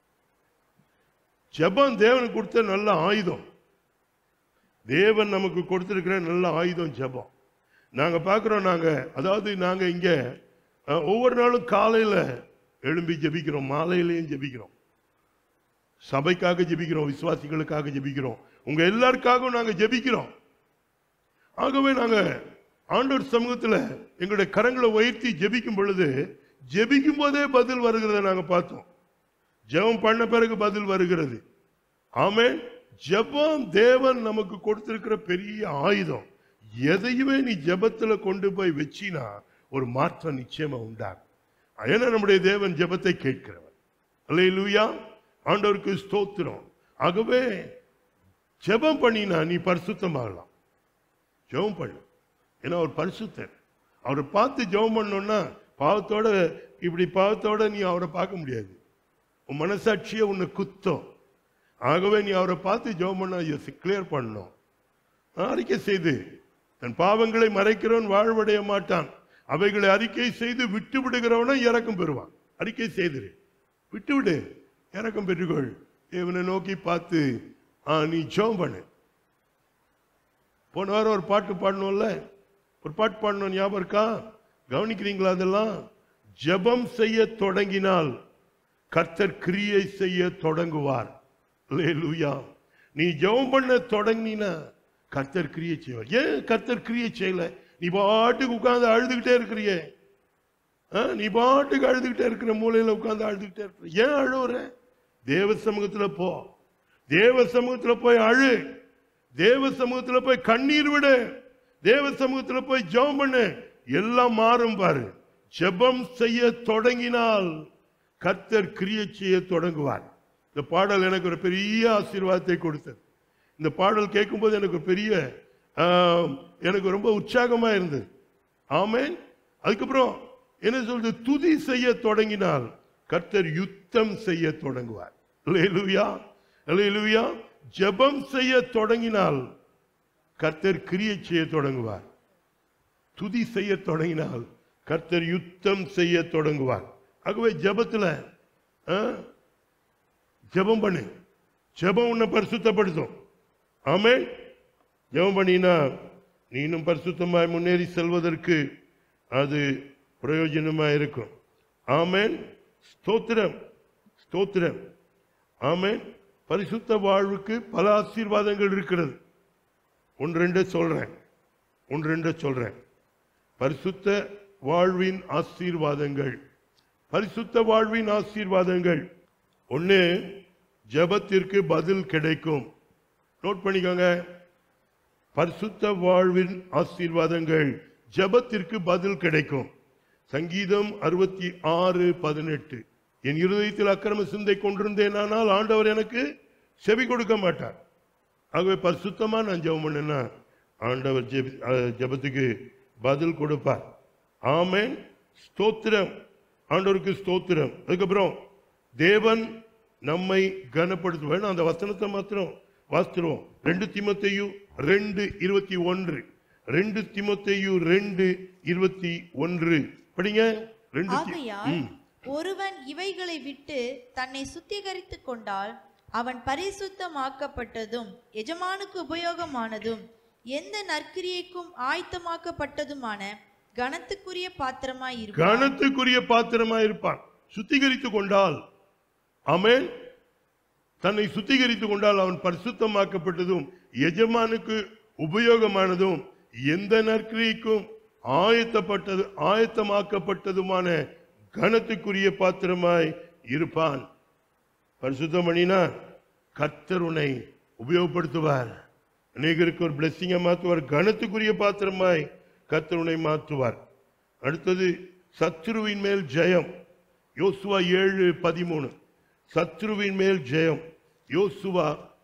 ஜெபம் தேவனுக்கு கொடுத்த நல்ல ஆயுதம் தேவன் நமக்கு கொடுத்திருக்கிற நல்ல ஆயுதம் ஜெபம் நாங்க பார்க்கிறோம் நாங்க அதாவது நாங்க இங்க அஹ், ஒவ்வொரு நாளும் காலையில எழும்பி ஜெபிக்கிறோம் மாலையிலையும் ஜெபிக்கிறோம் சபைக்காக ஜெபிக்கிறோம் விசுவாசிகளுக்காக ஜெபிக்கிறோம் உங்க எல்லாருக்காகவும் நாங்க ஜெபிக்கிறோம் ஆகவே நாங்க ஆண்டவர் சமூகத்துல எங்களுடைய கரங்களை உயர்த்தி ஜெபிக்கும் பொழுது ஜெபிக்கும் போதே பதில் வருகிறத நாங்க பார்த்தோம் ஜெபம் பண்ண பிறகு பதில் வருகிறது ஆமென் ஜெபம் தேவன் நமக்கு கொடுத்திருக்கிற பெரிய ஆயுதம் எதையுமே நீ ஜெபத்துல கொண்டு போய் வச்சினா ஒரு மாற்றம் நிச்சயமா உண்டாகும் ஏன்னா நம்முடைய தேவன் ஜெபத்தை கேட்கிறவர் அல்லேலூயா ஆண்டவருக்கு ஸ்தோத்திரம் ஆகவே ஜெபம் பண்ணினா நீ பரிசுத்தமாகலாம் ஜெபம் பண்ணு ஏன்னா அவர் பரிசுத்தர் அவரை பார்த்து ஜெபம் பண்ணோம்னா பாவத்தோட இப்படி பாவத்தோட நீ அவரை பார்க்க முடியாது உன் மனசாட்சியை உன்னை குத்தம் ஆகவே நீ அவரை பார்த்து ஜெபம் பண்ண கிளியர் பண்ணணும் அறிக்கை செய்து தன் பாவங்களை மறைக்கிறவன் வாழ்வடைய மாட்டான் அவைகளை அறிக்கை செய்து விட்டு விடுகிறவன இறக்கம் பெறுவான் அறிக்கை செய்திரு விட்டு விடு இறக்கம் பெற்றுக்கொள் தேவனை நோக்கி பார்த்து ஆ நீ ஜெபம் பண்ணு போன வாரம் ஒரு பாட்டு பாடணும்ல ஒரு பாட்டு பாடணும் ஞாபகம் இருக்கா கவனிக்கிறீங்களா அதெல்லாம் ஜெபம் செய்ய தொடங்கினால் கர்த்தர் கிரியை செய்ய தொடங்குவார் அல்லேலூயா நீ ஜெபம் பண்ண தொடங்கினா கர்த்தர் கிரியை செய்வார் ஏன் கர்த்தர் கிரியை செய்யல நீ பாட்டுக்கு உட்கார்ந்து அழுதுகிட்டே இருக்கிறியே ஆ, நீ பாட்டுக்கு அழுதுகிட்டே இருக்கிற மூலையில உட்கார்ந்து அழுதுகிட்டே இருக்கிற ஏன் அழுவுற தேவ சமூகத்துல போ தேவ சமூகத்துல போய் அழு தேவ சமூகத்துல போய் கண்ணீர் விடு தேவ சமூகத்துல போய் ஜெபம் பண்ணு எல்லாம் மாறும் பாரு ஜெபம் செய்ய தொடங்கினால் கர்த்தர் கிரியை செய்ய தொடங்குவார் இந்த பாடல் எனக்கு ஒரு பெரிய ஆசீர்வாதத்தை கொடுத்தது இந்த பாடல் கேட்கும்போது எனக்கு ஒரு பெரிய ஆம், எனக்கு ரொம்ப உற்சாகமா இருந்தது ஆமென் அதுக்கப்புறம் என்ன சொல்றது துதி செய்ய தொடங்கினால் கர்த்தர் யுத்தம் செய்ய தொடங்குவார் அல்லேலூயா அல்லேலூயா ஜெபம் செய்ய தொடங்கினால் கர்த்தர் கிரியை செய்ய தொடங்குவார் துதி செய்ய தொடங்கினால் கர்த்தர் யுத்தம் செய்ய தொடங்குவார் ஆகவே ஜெபத்துல ஆ, ஜெபம் பண்ணு ஜெபம் உன்னை பரிசுத்தப்படுத்தும் ஆமென் ஜெபம் பண்ணினா நீ இன்னும் பரிசுத்தமாய் முன்னேறி செல்வதற்கு அது பிரயோஜனமாக இருக்கும் ஆமென் ஸ்தோத்திரம் ஸ்தோத்திரம் ஆமென் பரிசுத்த வாழ்வுக்கு பல ஆசீர்வாதங்கள் இருக்கிறது ஒன்று ரெண்டு சொல்றேன் ஒன்று ரெண்டு சொல்றேன் பரிசுத்த வாழ்வின் ஆசீர்வாதங்கள் பரிசுத்த வாழ்வின் ஆசீர்வாதங்கள் ஒன்று ஜெபத்திற்கு பதில் கிடைக்கும் நோட் பண்ணிக்கோங்க பரிசுத்த வாழ்வின் ஆசீர்வாதங்கள் ஜெபத்திற்கு பதில் கிடைக்கும் சங்கீதம் அறுபத்தி ஆறு பதினெட்டு என் இருதயத்தில் அக்கிரம சிந்தை கொண்டிருந்தேனானால் ஆண்டவர் எனக்கு செவி கொடுக்க மாட்டார் ஆகவே பரிசுத்தமா நான் ஜெபம் பண்ணேன்னா ஆண்டவர் ஜெபி அஹ், ஜெபத்துக்கு பதில் கொடுப்பார் ஆமென் ஸ்தோத்திரம் ஆண்டவருக்கு ஸ்தோத்திரம் அதுக்கப்புறம் தேவன் நம்மை கனப்படுத்துவார் அந்த வசனத்தை மாத்திரம் வாசித்துருவோம் ரெண்டு திமத்தையும் ரெண்டு இருபத்தி ஒன்று ரெண்டு திமத்தையும் ரெண்டு இருபத்தி ஒன்று படிங்க ரெண்டு தி- ஆகையால் ம். ஒருவன் இவைகளை விட்டு தன்னை சுத்திகரித்துக் கொண்டால் அவன் பரிசுத்தமாக்கப்பட்டதும் எஜமானுக்கு உபயோகமானதும் எந்த நற்கிரியைக்கும் ஆயத்தமாக்கப்பட்டதுமான கனத்துக்குரிய பாத்திரமாய் இருப்பான் கனத்துக்குரிய பாத்திரமாய் இருப்பான் சுத்திகரித்துக் கொண்டால் ஆமென் தன்னை சுத்திகரித்துக் கொண்டால் அவன் பரிசுத்தமாக்கப்பட்டதும் எஜமானுக்கு உபயோகமானதும் எந்த நற்கிரிக்கும் ஆயத்தப்பட்டது ஆயத்தமாக்கப்பட்டதுமான கனத்துக்குரிய பாத்திரமாய் இருப்பான் பரிசுத்தம் பண்ணினா கர்த்தர் உன்னை உபயோகப்படுத்துவார் அநேகருக்கு ஒரு பிளெஸ்ஸிங்கை மாற்றுவார் கனத்துக்குரிய பாத்திரமாய் கர்த்தர் உன்னை மாற்றுவார் அடுத்தது சத்ருவின் மேல் ஜெயம் யோசுவா ஏழு பதிமூணு சத்ருவின் மேல் ஜெயம் யோசுவா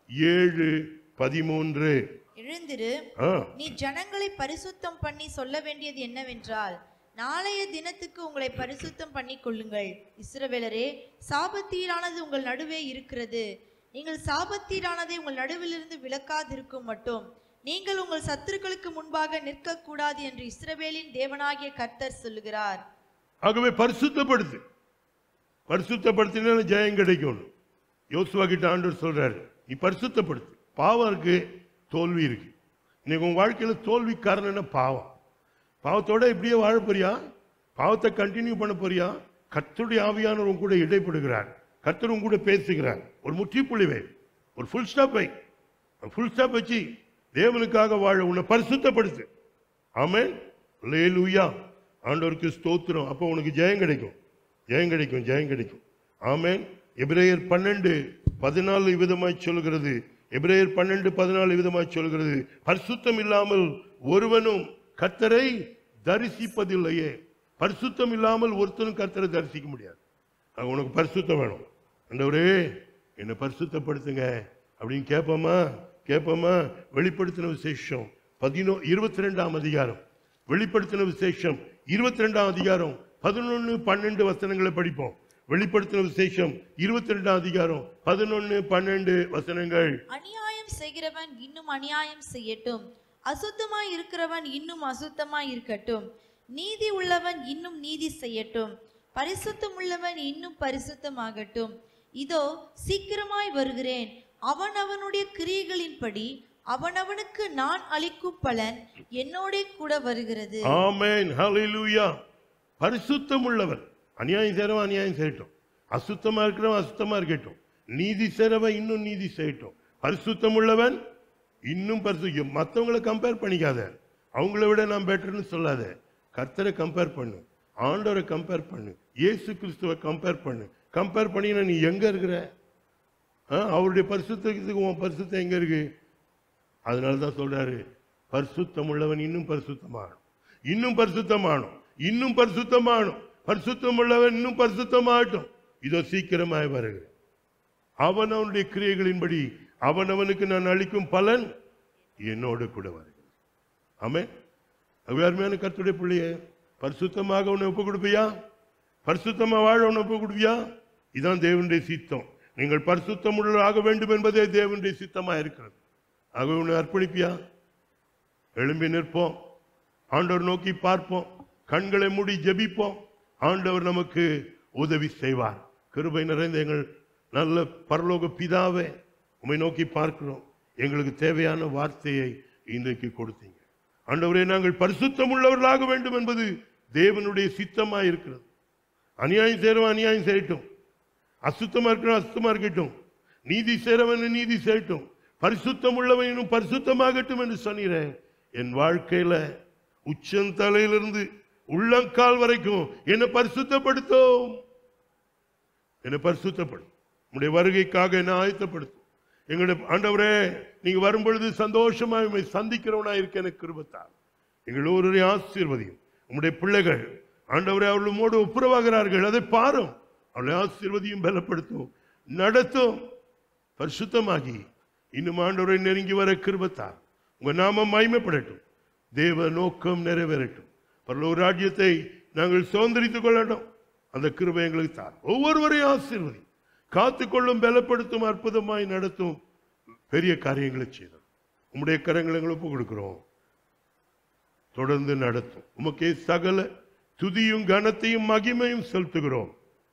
ஏழு பதிமூன்று எழுந்திரு ஆ நீ ஜனங்களை பரிசுத்தம் பண்ணி சொல்ல வேண்டியது என்னவென்றால் நாளைய தினத்துக்கு உங்களை பரிசுத்தம் பண்ணி கொள்ளுங்கள் இஸ்ரவேலரே சாபத்தீரானது உங்கள் நடுவே இருக்கிறது நீங்கள் சாபத்தீரானதை உங்கள் நடுவிலிருந்து விலக்காதிருக்கும் மட்டும் நீங்கள் உங்கள் சத்துருக்களுக்கு முன்பாக நிற்கக்கூடாது என்று இஸ்ரவேலின் தேவனாகிய கர்த்தர் சொல்லுகிறார் ஆகவே பரிசுத்தப்படுத்து பரிசுத்தப்படுத்தினா ஜெயம் கிடைக்கும் யோசுவா கிட்ட ஆண்டவர் சொல்றாரு நீ பரிசுத்தப்படுத்து பாவம் இருக்கு தோல்வி இருக்கு இன்னைக்கு உன் வாழ்க்கையில தோல்வி காரணம் என்ன பாவம் பாவத்தோட இப்படியே வாழ போறியா பாவத்தை கண்டினியூ பண்ண போறியா கர்த்தருடைய ஆவியானவர் உன் கூட இடைப்படுகிறார் கர்த்தர் உன் கூட பேசுகிறார் ஒரு முற்றுப்புள்ளி வை ஒரு ஃபுல் ஸ்டாப் வை ஃபுல் ஸ்டாப் வச்சு தேவனுக்காக வாழ உன்னை பரிசுத்தப்படுத்து ஆமென் லேலூயா ஆண்டவருக்கு ஸ்தோத்திரம் அப்போ உனக்கு ஜெயம் கிடைக்கும் ஜெயம் கிடைக்கும் ஜெயம் கிடைக்கும் ஆமென் எபிரேயர் பன்னெண்டு பதினாலு விதமாய் சொல்கிறது எபிரேயர் பன்னெண்டு பதினாலு விதமாய் சொல்கிறது பரிசுத்தம் இல்லாமல் ஒருவனும் கர்த்தரை தரிசிப்பதில்லையே பரிசுத்தம் இல்லாமல் ஒருத்தனும் கர்த்தரை தரிசிக்க முடியாது அது உனக்கு பரிசுத்தம் வேணும் ஆண்டவரே என்னை பரிசுத்தப்படுத்துங்க அப்படின்னு கேட்போமா கேட்போமா வெளிப்படுத்தின விசேஷம் பதினோ இருபத்தி ரெண்டாம் அதிகாரம் வெளிப்படுத்தின விசேஷம் இருபத்தி ரெண்டாம் அதிகாரம் பதினொன்னு பன்னெண்டு வசனங்களை படிப்போம் வெளிப்படுத்தின விசேஷம் இருபத்தி ரெண்டாம் அதிகாரம் பதினொன்னு பன்னெண்டு வசனங்கள் அநியாயம் செய்கிறவன் இன்னும் அநியாயம் செய்யட்டும் அசுத்தமாய் இருக்கிறவன் இன்னும் அசுத்தமாய் இருக்கட்டும் நீதி உள்ளவன் இன்னும் நீதி செய்யட்டும் பரிசுத்தம் உள்ளவன் இன்னும் பரிசுத்தமாகட்டும் இதோ சீக்கிரமாய் வருகிறேன் அவன் அவனுடைய கிரியைகளின்படி அவனவனுக்கு நான் அளிக்கும் பலன் என்னோடே கூட வருகிறது ஆமென் ஹalleluya பரிசுத்தம் உள்ளவன் அநியாயம் செய்றவன் அநியாயம் செய்யட்டும் அசுத்தமா இருக்கிறவன் அசுத்தமா இருக்கட்டும் நீதி செய்றவன் இன்னும் நீதி செய்யட்டும் பரிசுத்தம் உள்ளவன் இன்னும் பரிசு மற்றவங்களை கம்பேர் பண்ணிக்காத அவங்கள விட நான் பெட்டர்னு சொல்லாத கர்த்தரை கம்பேர் பண்ணு ஆண்டவரை கம்பேர் பண்ணு இயேசு கிறிஸ்துவை கம்பேர் பண்ணு கம்பேர் பண்ணினா நீ எங்க இருக்கிற ஆ, அவருடைய பரிசுத்தத்துக்கு உன் பரிசுத்தம் எங்க இருக்கு அதனால தான் சொல்றாரு பரிசுத்தம் உள்ளவன் இன்னும் பரிசுத்தமானும் இன்னும் பரிசுத்தமானும் இன்னும் பரிசுத்தமானும் பரிசுத்தம் உள்ளவன் இன்னும் பரிசுத்தமாகட்டும் இதோ சீக்கிரமாய் வருகிறேன் அவனவனுடைய கிரியைகளின்படி அவனவனுக்கு நான் அளிக்கும் பலன் என்னோடு கூட வருகிறது ஆமே அருமையான கர்த்தருடைய பிள்ளைய பரிசுத்தமாக உன்னை ஒப்பு கொடுப்பியா பரிசுத்தமா வாழ உன்னை ஒப்பு கொடுப்பியா இதான் தேவனுடைய சித்தம் நீங்கள் பரிசுத்தம் ஆக வேண்டும் என்பதே தேவனுடைய சித்தமா இருக்கிறது ஆகவே உன்னை அர்ப்பணிப்பியா எழும்பி நிற்போம் ஆண்டவர் நோக்கி பார்ப்போம் கண்களை மூடி ஜெபிப்போம் ஆண்டவர் நமக்கு உதவி செய்வார் கிருபை நிறைந்த எங்கள் நல்ல பரலோக பிதாவே உம்மை நோக்கி பார்க்கிறோம் எங்களுக்கு தேவையான வார்த்தையை இன்றைக்கு கொடுத்தீங்க ஆண்டவரே நாங்கள் பரிசுத்தம் உள்ளவர்களாக வேண்டும் என்பது தேவனுடைய சித்தமா இருக்கிறது அநியாயம் செய்கிறவன் அநியாயம் செய்யட்டும் அசுத்தமா இருக்கணும் அசுத்தமா இருக்கட்டும் நீதி செய்கிறவன் நீதி செய்யட்டும் பரிசுத்தம் உள்ளவன் இன்னும் பரிசுத்தமாகட்டும் என்று சொன்னீரேன் என் வாழ்க்கையில உச்சந்தலையிலிருந்து உள்ளங்கால் வரைக்கும் என்னை பரிசுத்தப்படுத்தும் என்னை பரிசுத்தப்படும் உங்களுடைய வருகைக்காக என்னை ஆயத்தப்படுத்தும் எங்களுடைய ஆண்டவரே நீங்க வரும்பொழுது சந்தோஷமா உம்மை சந்திக்கிறவனா இருக்க எனக்கு கிருபத்தார் எங்கள் ஒருவரை ஆசீர்வதியும் உம்முடைய பிள்ளைகள் ஆண்டவரே அவர்களோடு ஒப்புரவாகிறார்கள் அதை பாரும் அவளை ஆசீர்வதியும் பலப்படுத்தும் நடத்தும் பரிசுத்தமாகி இன்னும் ஆண்டவரை நெருங்கி வர கிருபத்தார் உங்க நாமம் மகிமைப்படட்டும் தேவ நோக்கம் நிறைவேறட்டும் பரலோக ராஜ்யத்தை நாங்கள் சுதந்திரித்துக் கொள்ளட்டும் அந்த கிருபை எங்களுக்கு தார் ஒவ்வொருவரையும் ஆசீர்வதி காத்துக்கொள்ளும் பலப்படுத்தும் அற்புதமாய் நடத்தும் பெரிய காரியங்களை செய்தோம் உம்முடைய கரங்களை எங்களுக்கு ஒப்புக் கொடுக்கிறோம் தொடர்ந்து நடத்தும் உமக்கே சகல துதியும் கனத்தையும் மகிமையும் செலுத்துகிறோம்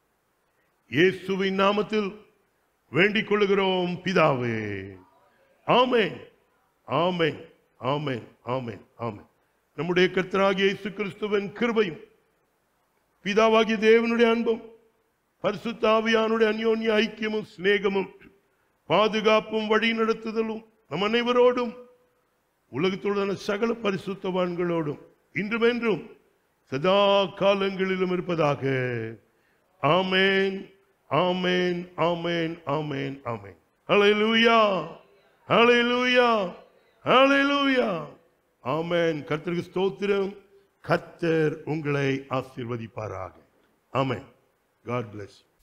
இயேசுவின் நாமத்தில் வேண்டிக் கொள்ளுகிறோம் பிதாவே ஆமென் ஆமென் ஆமென் ஆமென் ஆமென் நம்முடைய கர்த்தராகிய இயேசு கிறிஸ்துவின் கிருபையும் பிதாவாகிய தேவனுடைய அன்பும் பரிசுத்த ஆவியானுடைய அந்யோன்ய ஐக்கியமும் சிநேகமும் பாதுகாப்பும் வழி நடத்துதலும் நம் அனைவரோடும் உலகத்துடன சகல பரிசுத்தவான்களோடும் இன்றும் என்றும் சதா காலங்களிலும் இருப்பதாக ஆமேன் ஆமேன் ஆமேன் ஆமேன் ஆமேன் ஹalleluya ஹalleluya ஹalleluya ஆமென் கர்த்தருக்கு ஸ்தோத்திரம் கர்த்தர் உங்களை ஆசீர்வதிப்பாராக ஆமென் காட் bless you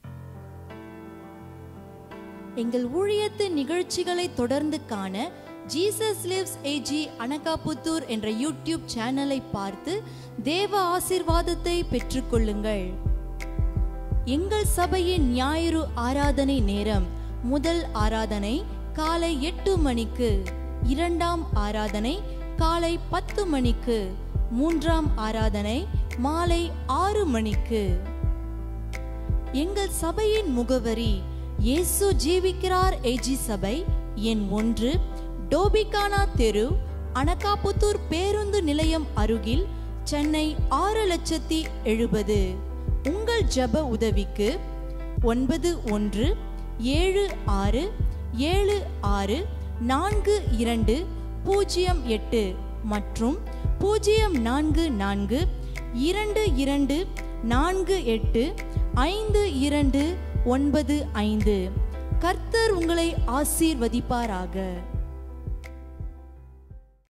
எங்கள் ஊழியத்தின் நிகழ்ச்சிகளை தொடர்ந்து காண ஜீசஸ் லிவ்ஸ் ஏஜி அனகாபுத்தூர் என்ற யூடியூப் சேனலை பார்த்து தேவ ஆசீர்வாதத்தை பெற்றுக்கொள்ளுங்கள் எங்கள் சபையின் ஞாயிறு ஆராதனை நேரம் முதல் ஆராதனை காலை எட்டு மணிக்கு இரண்டாம் ஆராதனை காலை பத்து மணிக்கு மூன்றாம் ஆராதனை மாலை ஆறு மணிக்கு எங்கள் சபையின் முகவரி இயேசு ஜீவிக்கிறார் ஏஜி சபை எண் ஒன்று டோபிகானா தெரு அனகாபுத்தூர் பேருந்து நிலையம் அருகில் சென்னை ஆறு லட்சத்தி எழுபது உங்கள் ஜெப உதவிக்கு ஒன்பது ஒன்று ஏழு ஆறு ஏழு ஆறு நான்கு இரண்டு பூஜ்ஜியம் எட்டு மற்றும் பூஜ்ஜியம் நான்கு நான்கு இரண்டு இரண்டு நான்கு எட்டு ஐந்து இரண்டு ஒன்பது ஐந்து கர்த்தர் உங்களை ஆசீர்வதிப்பாராக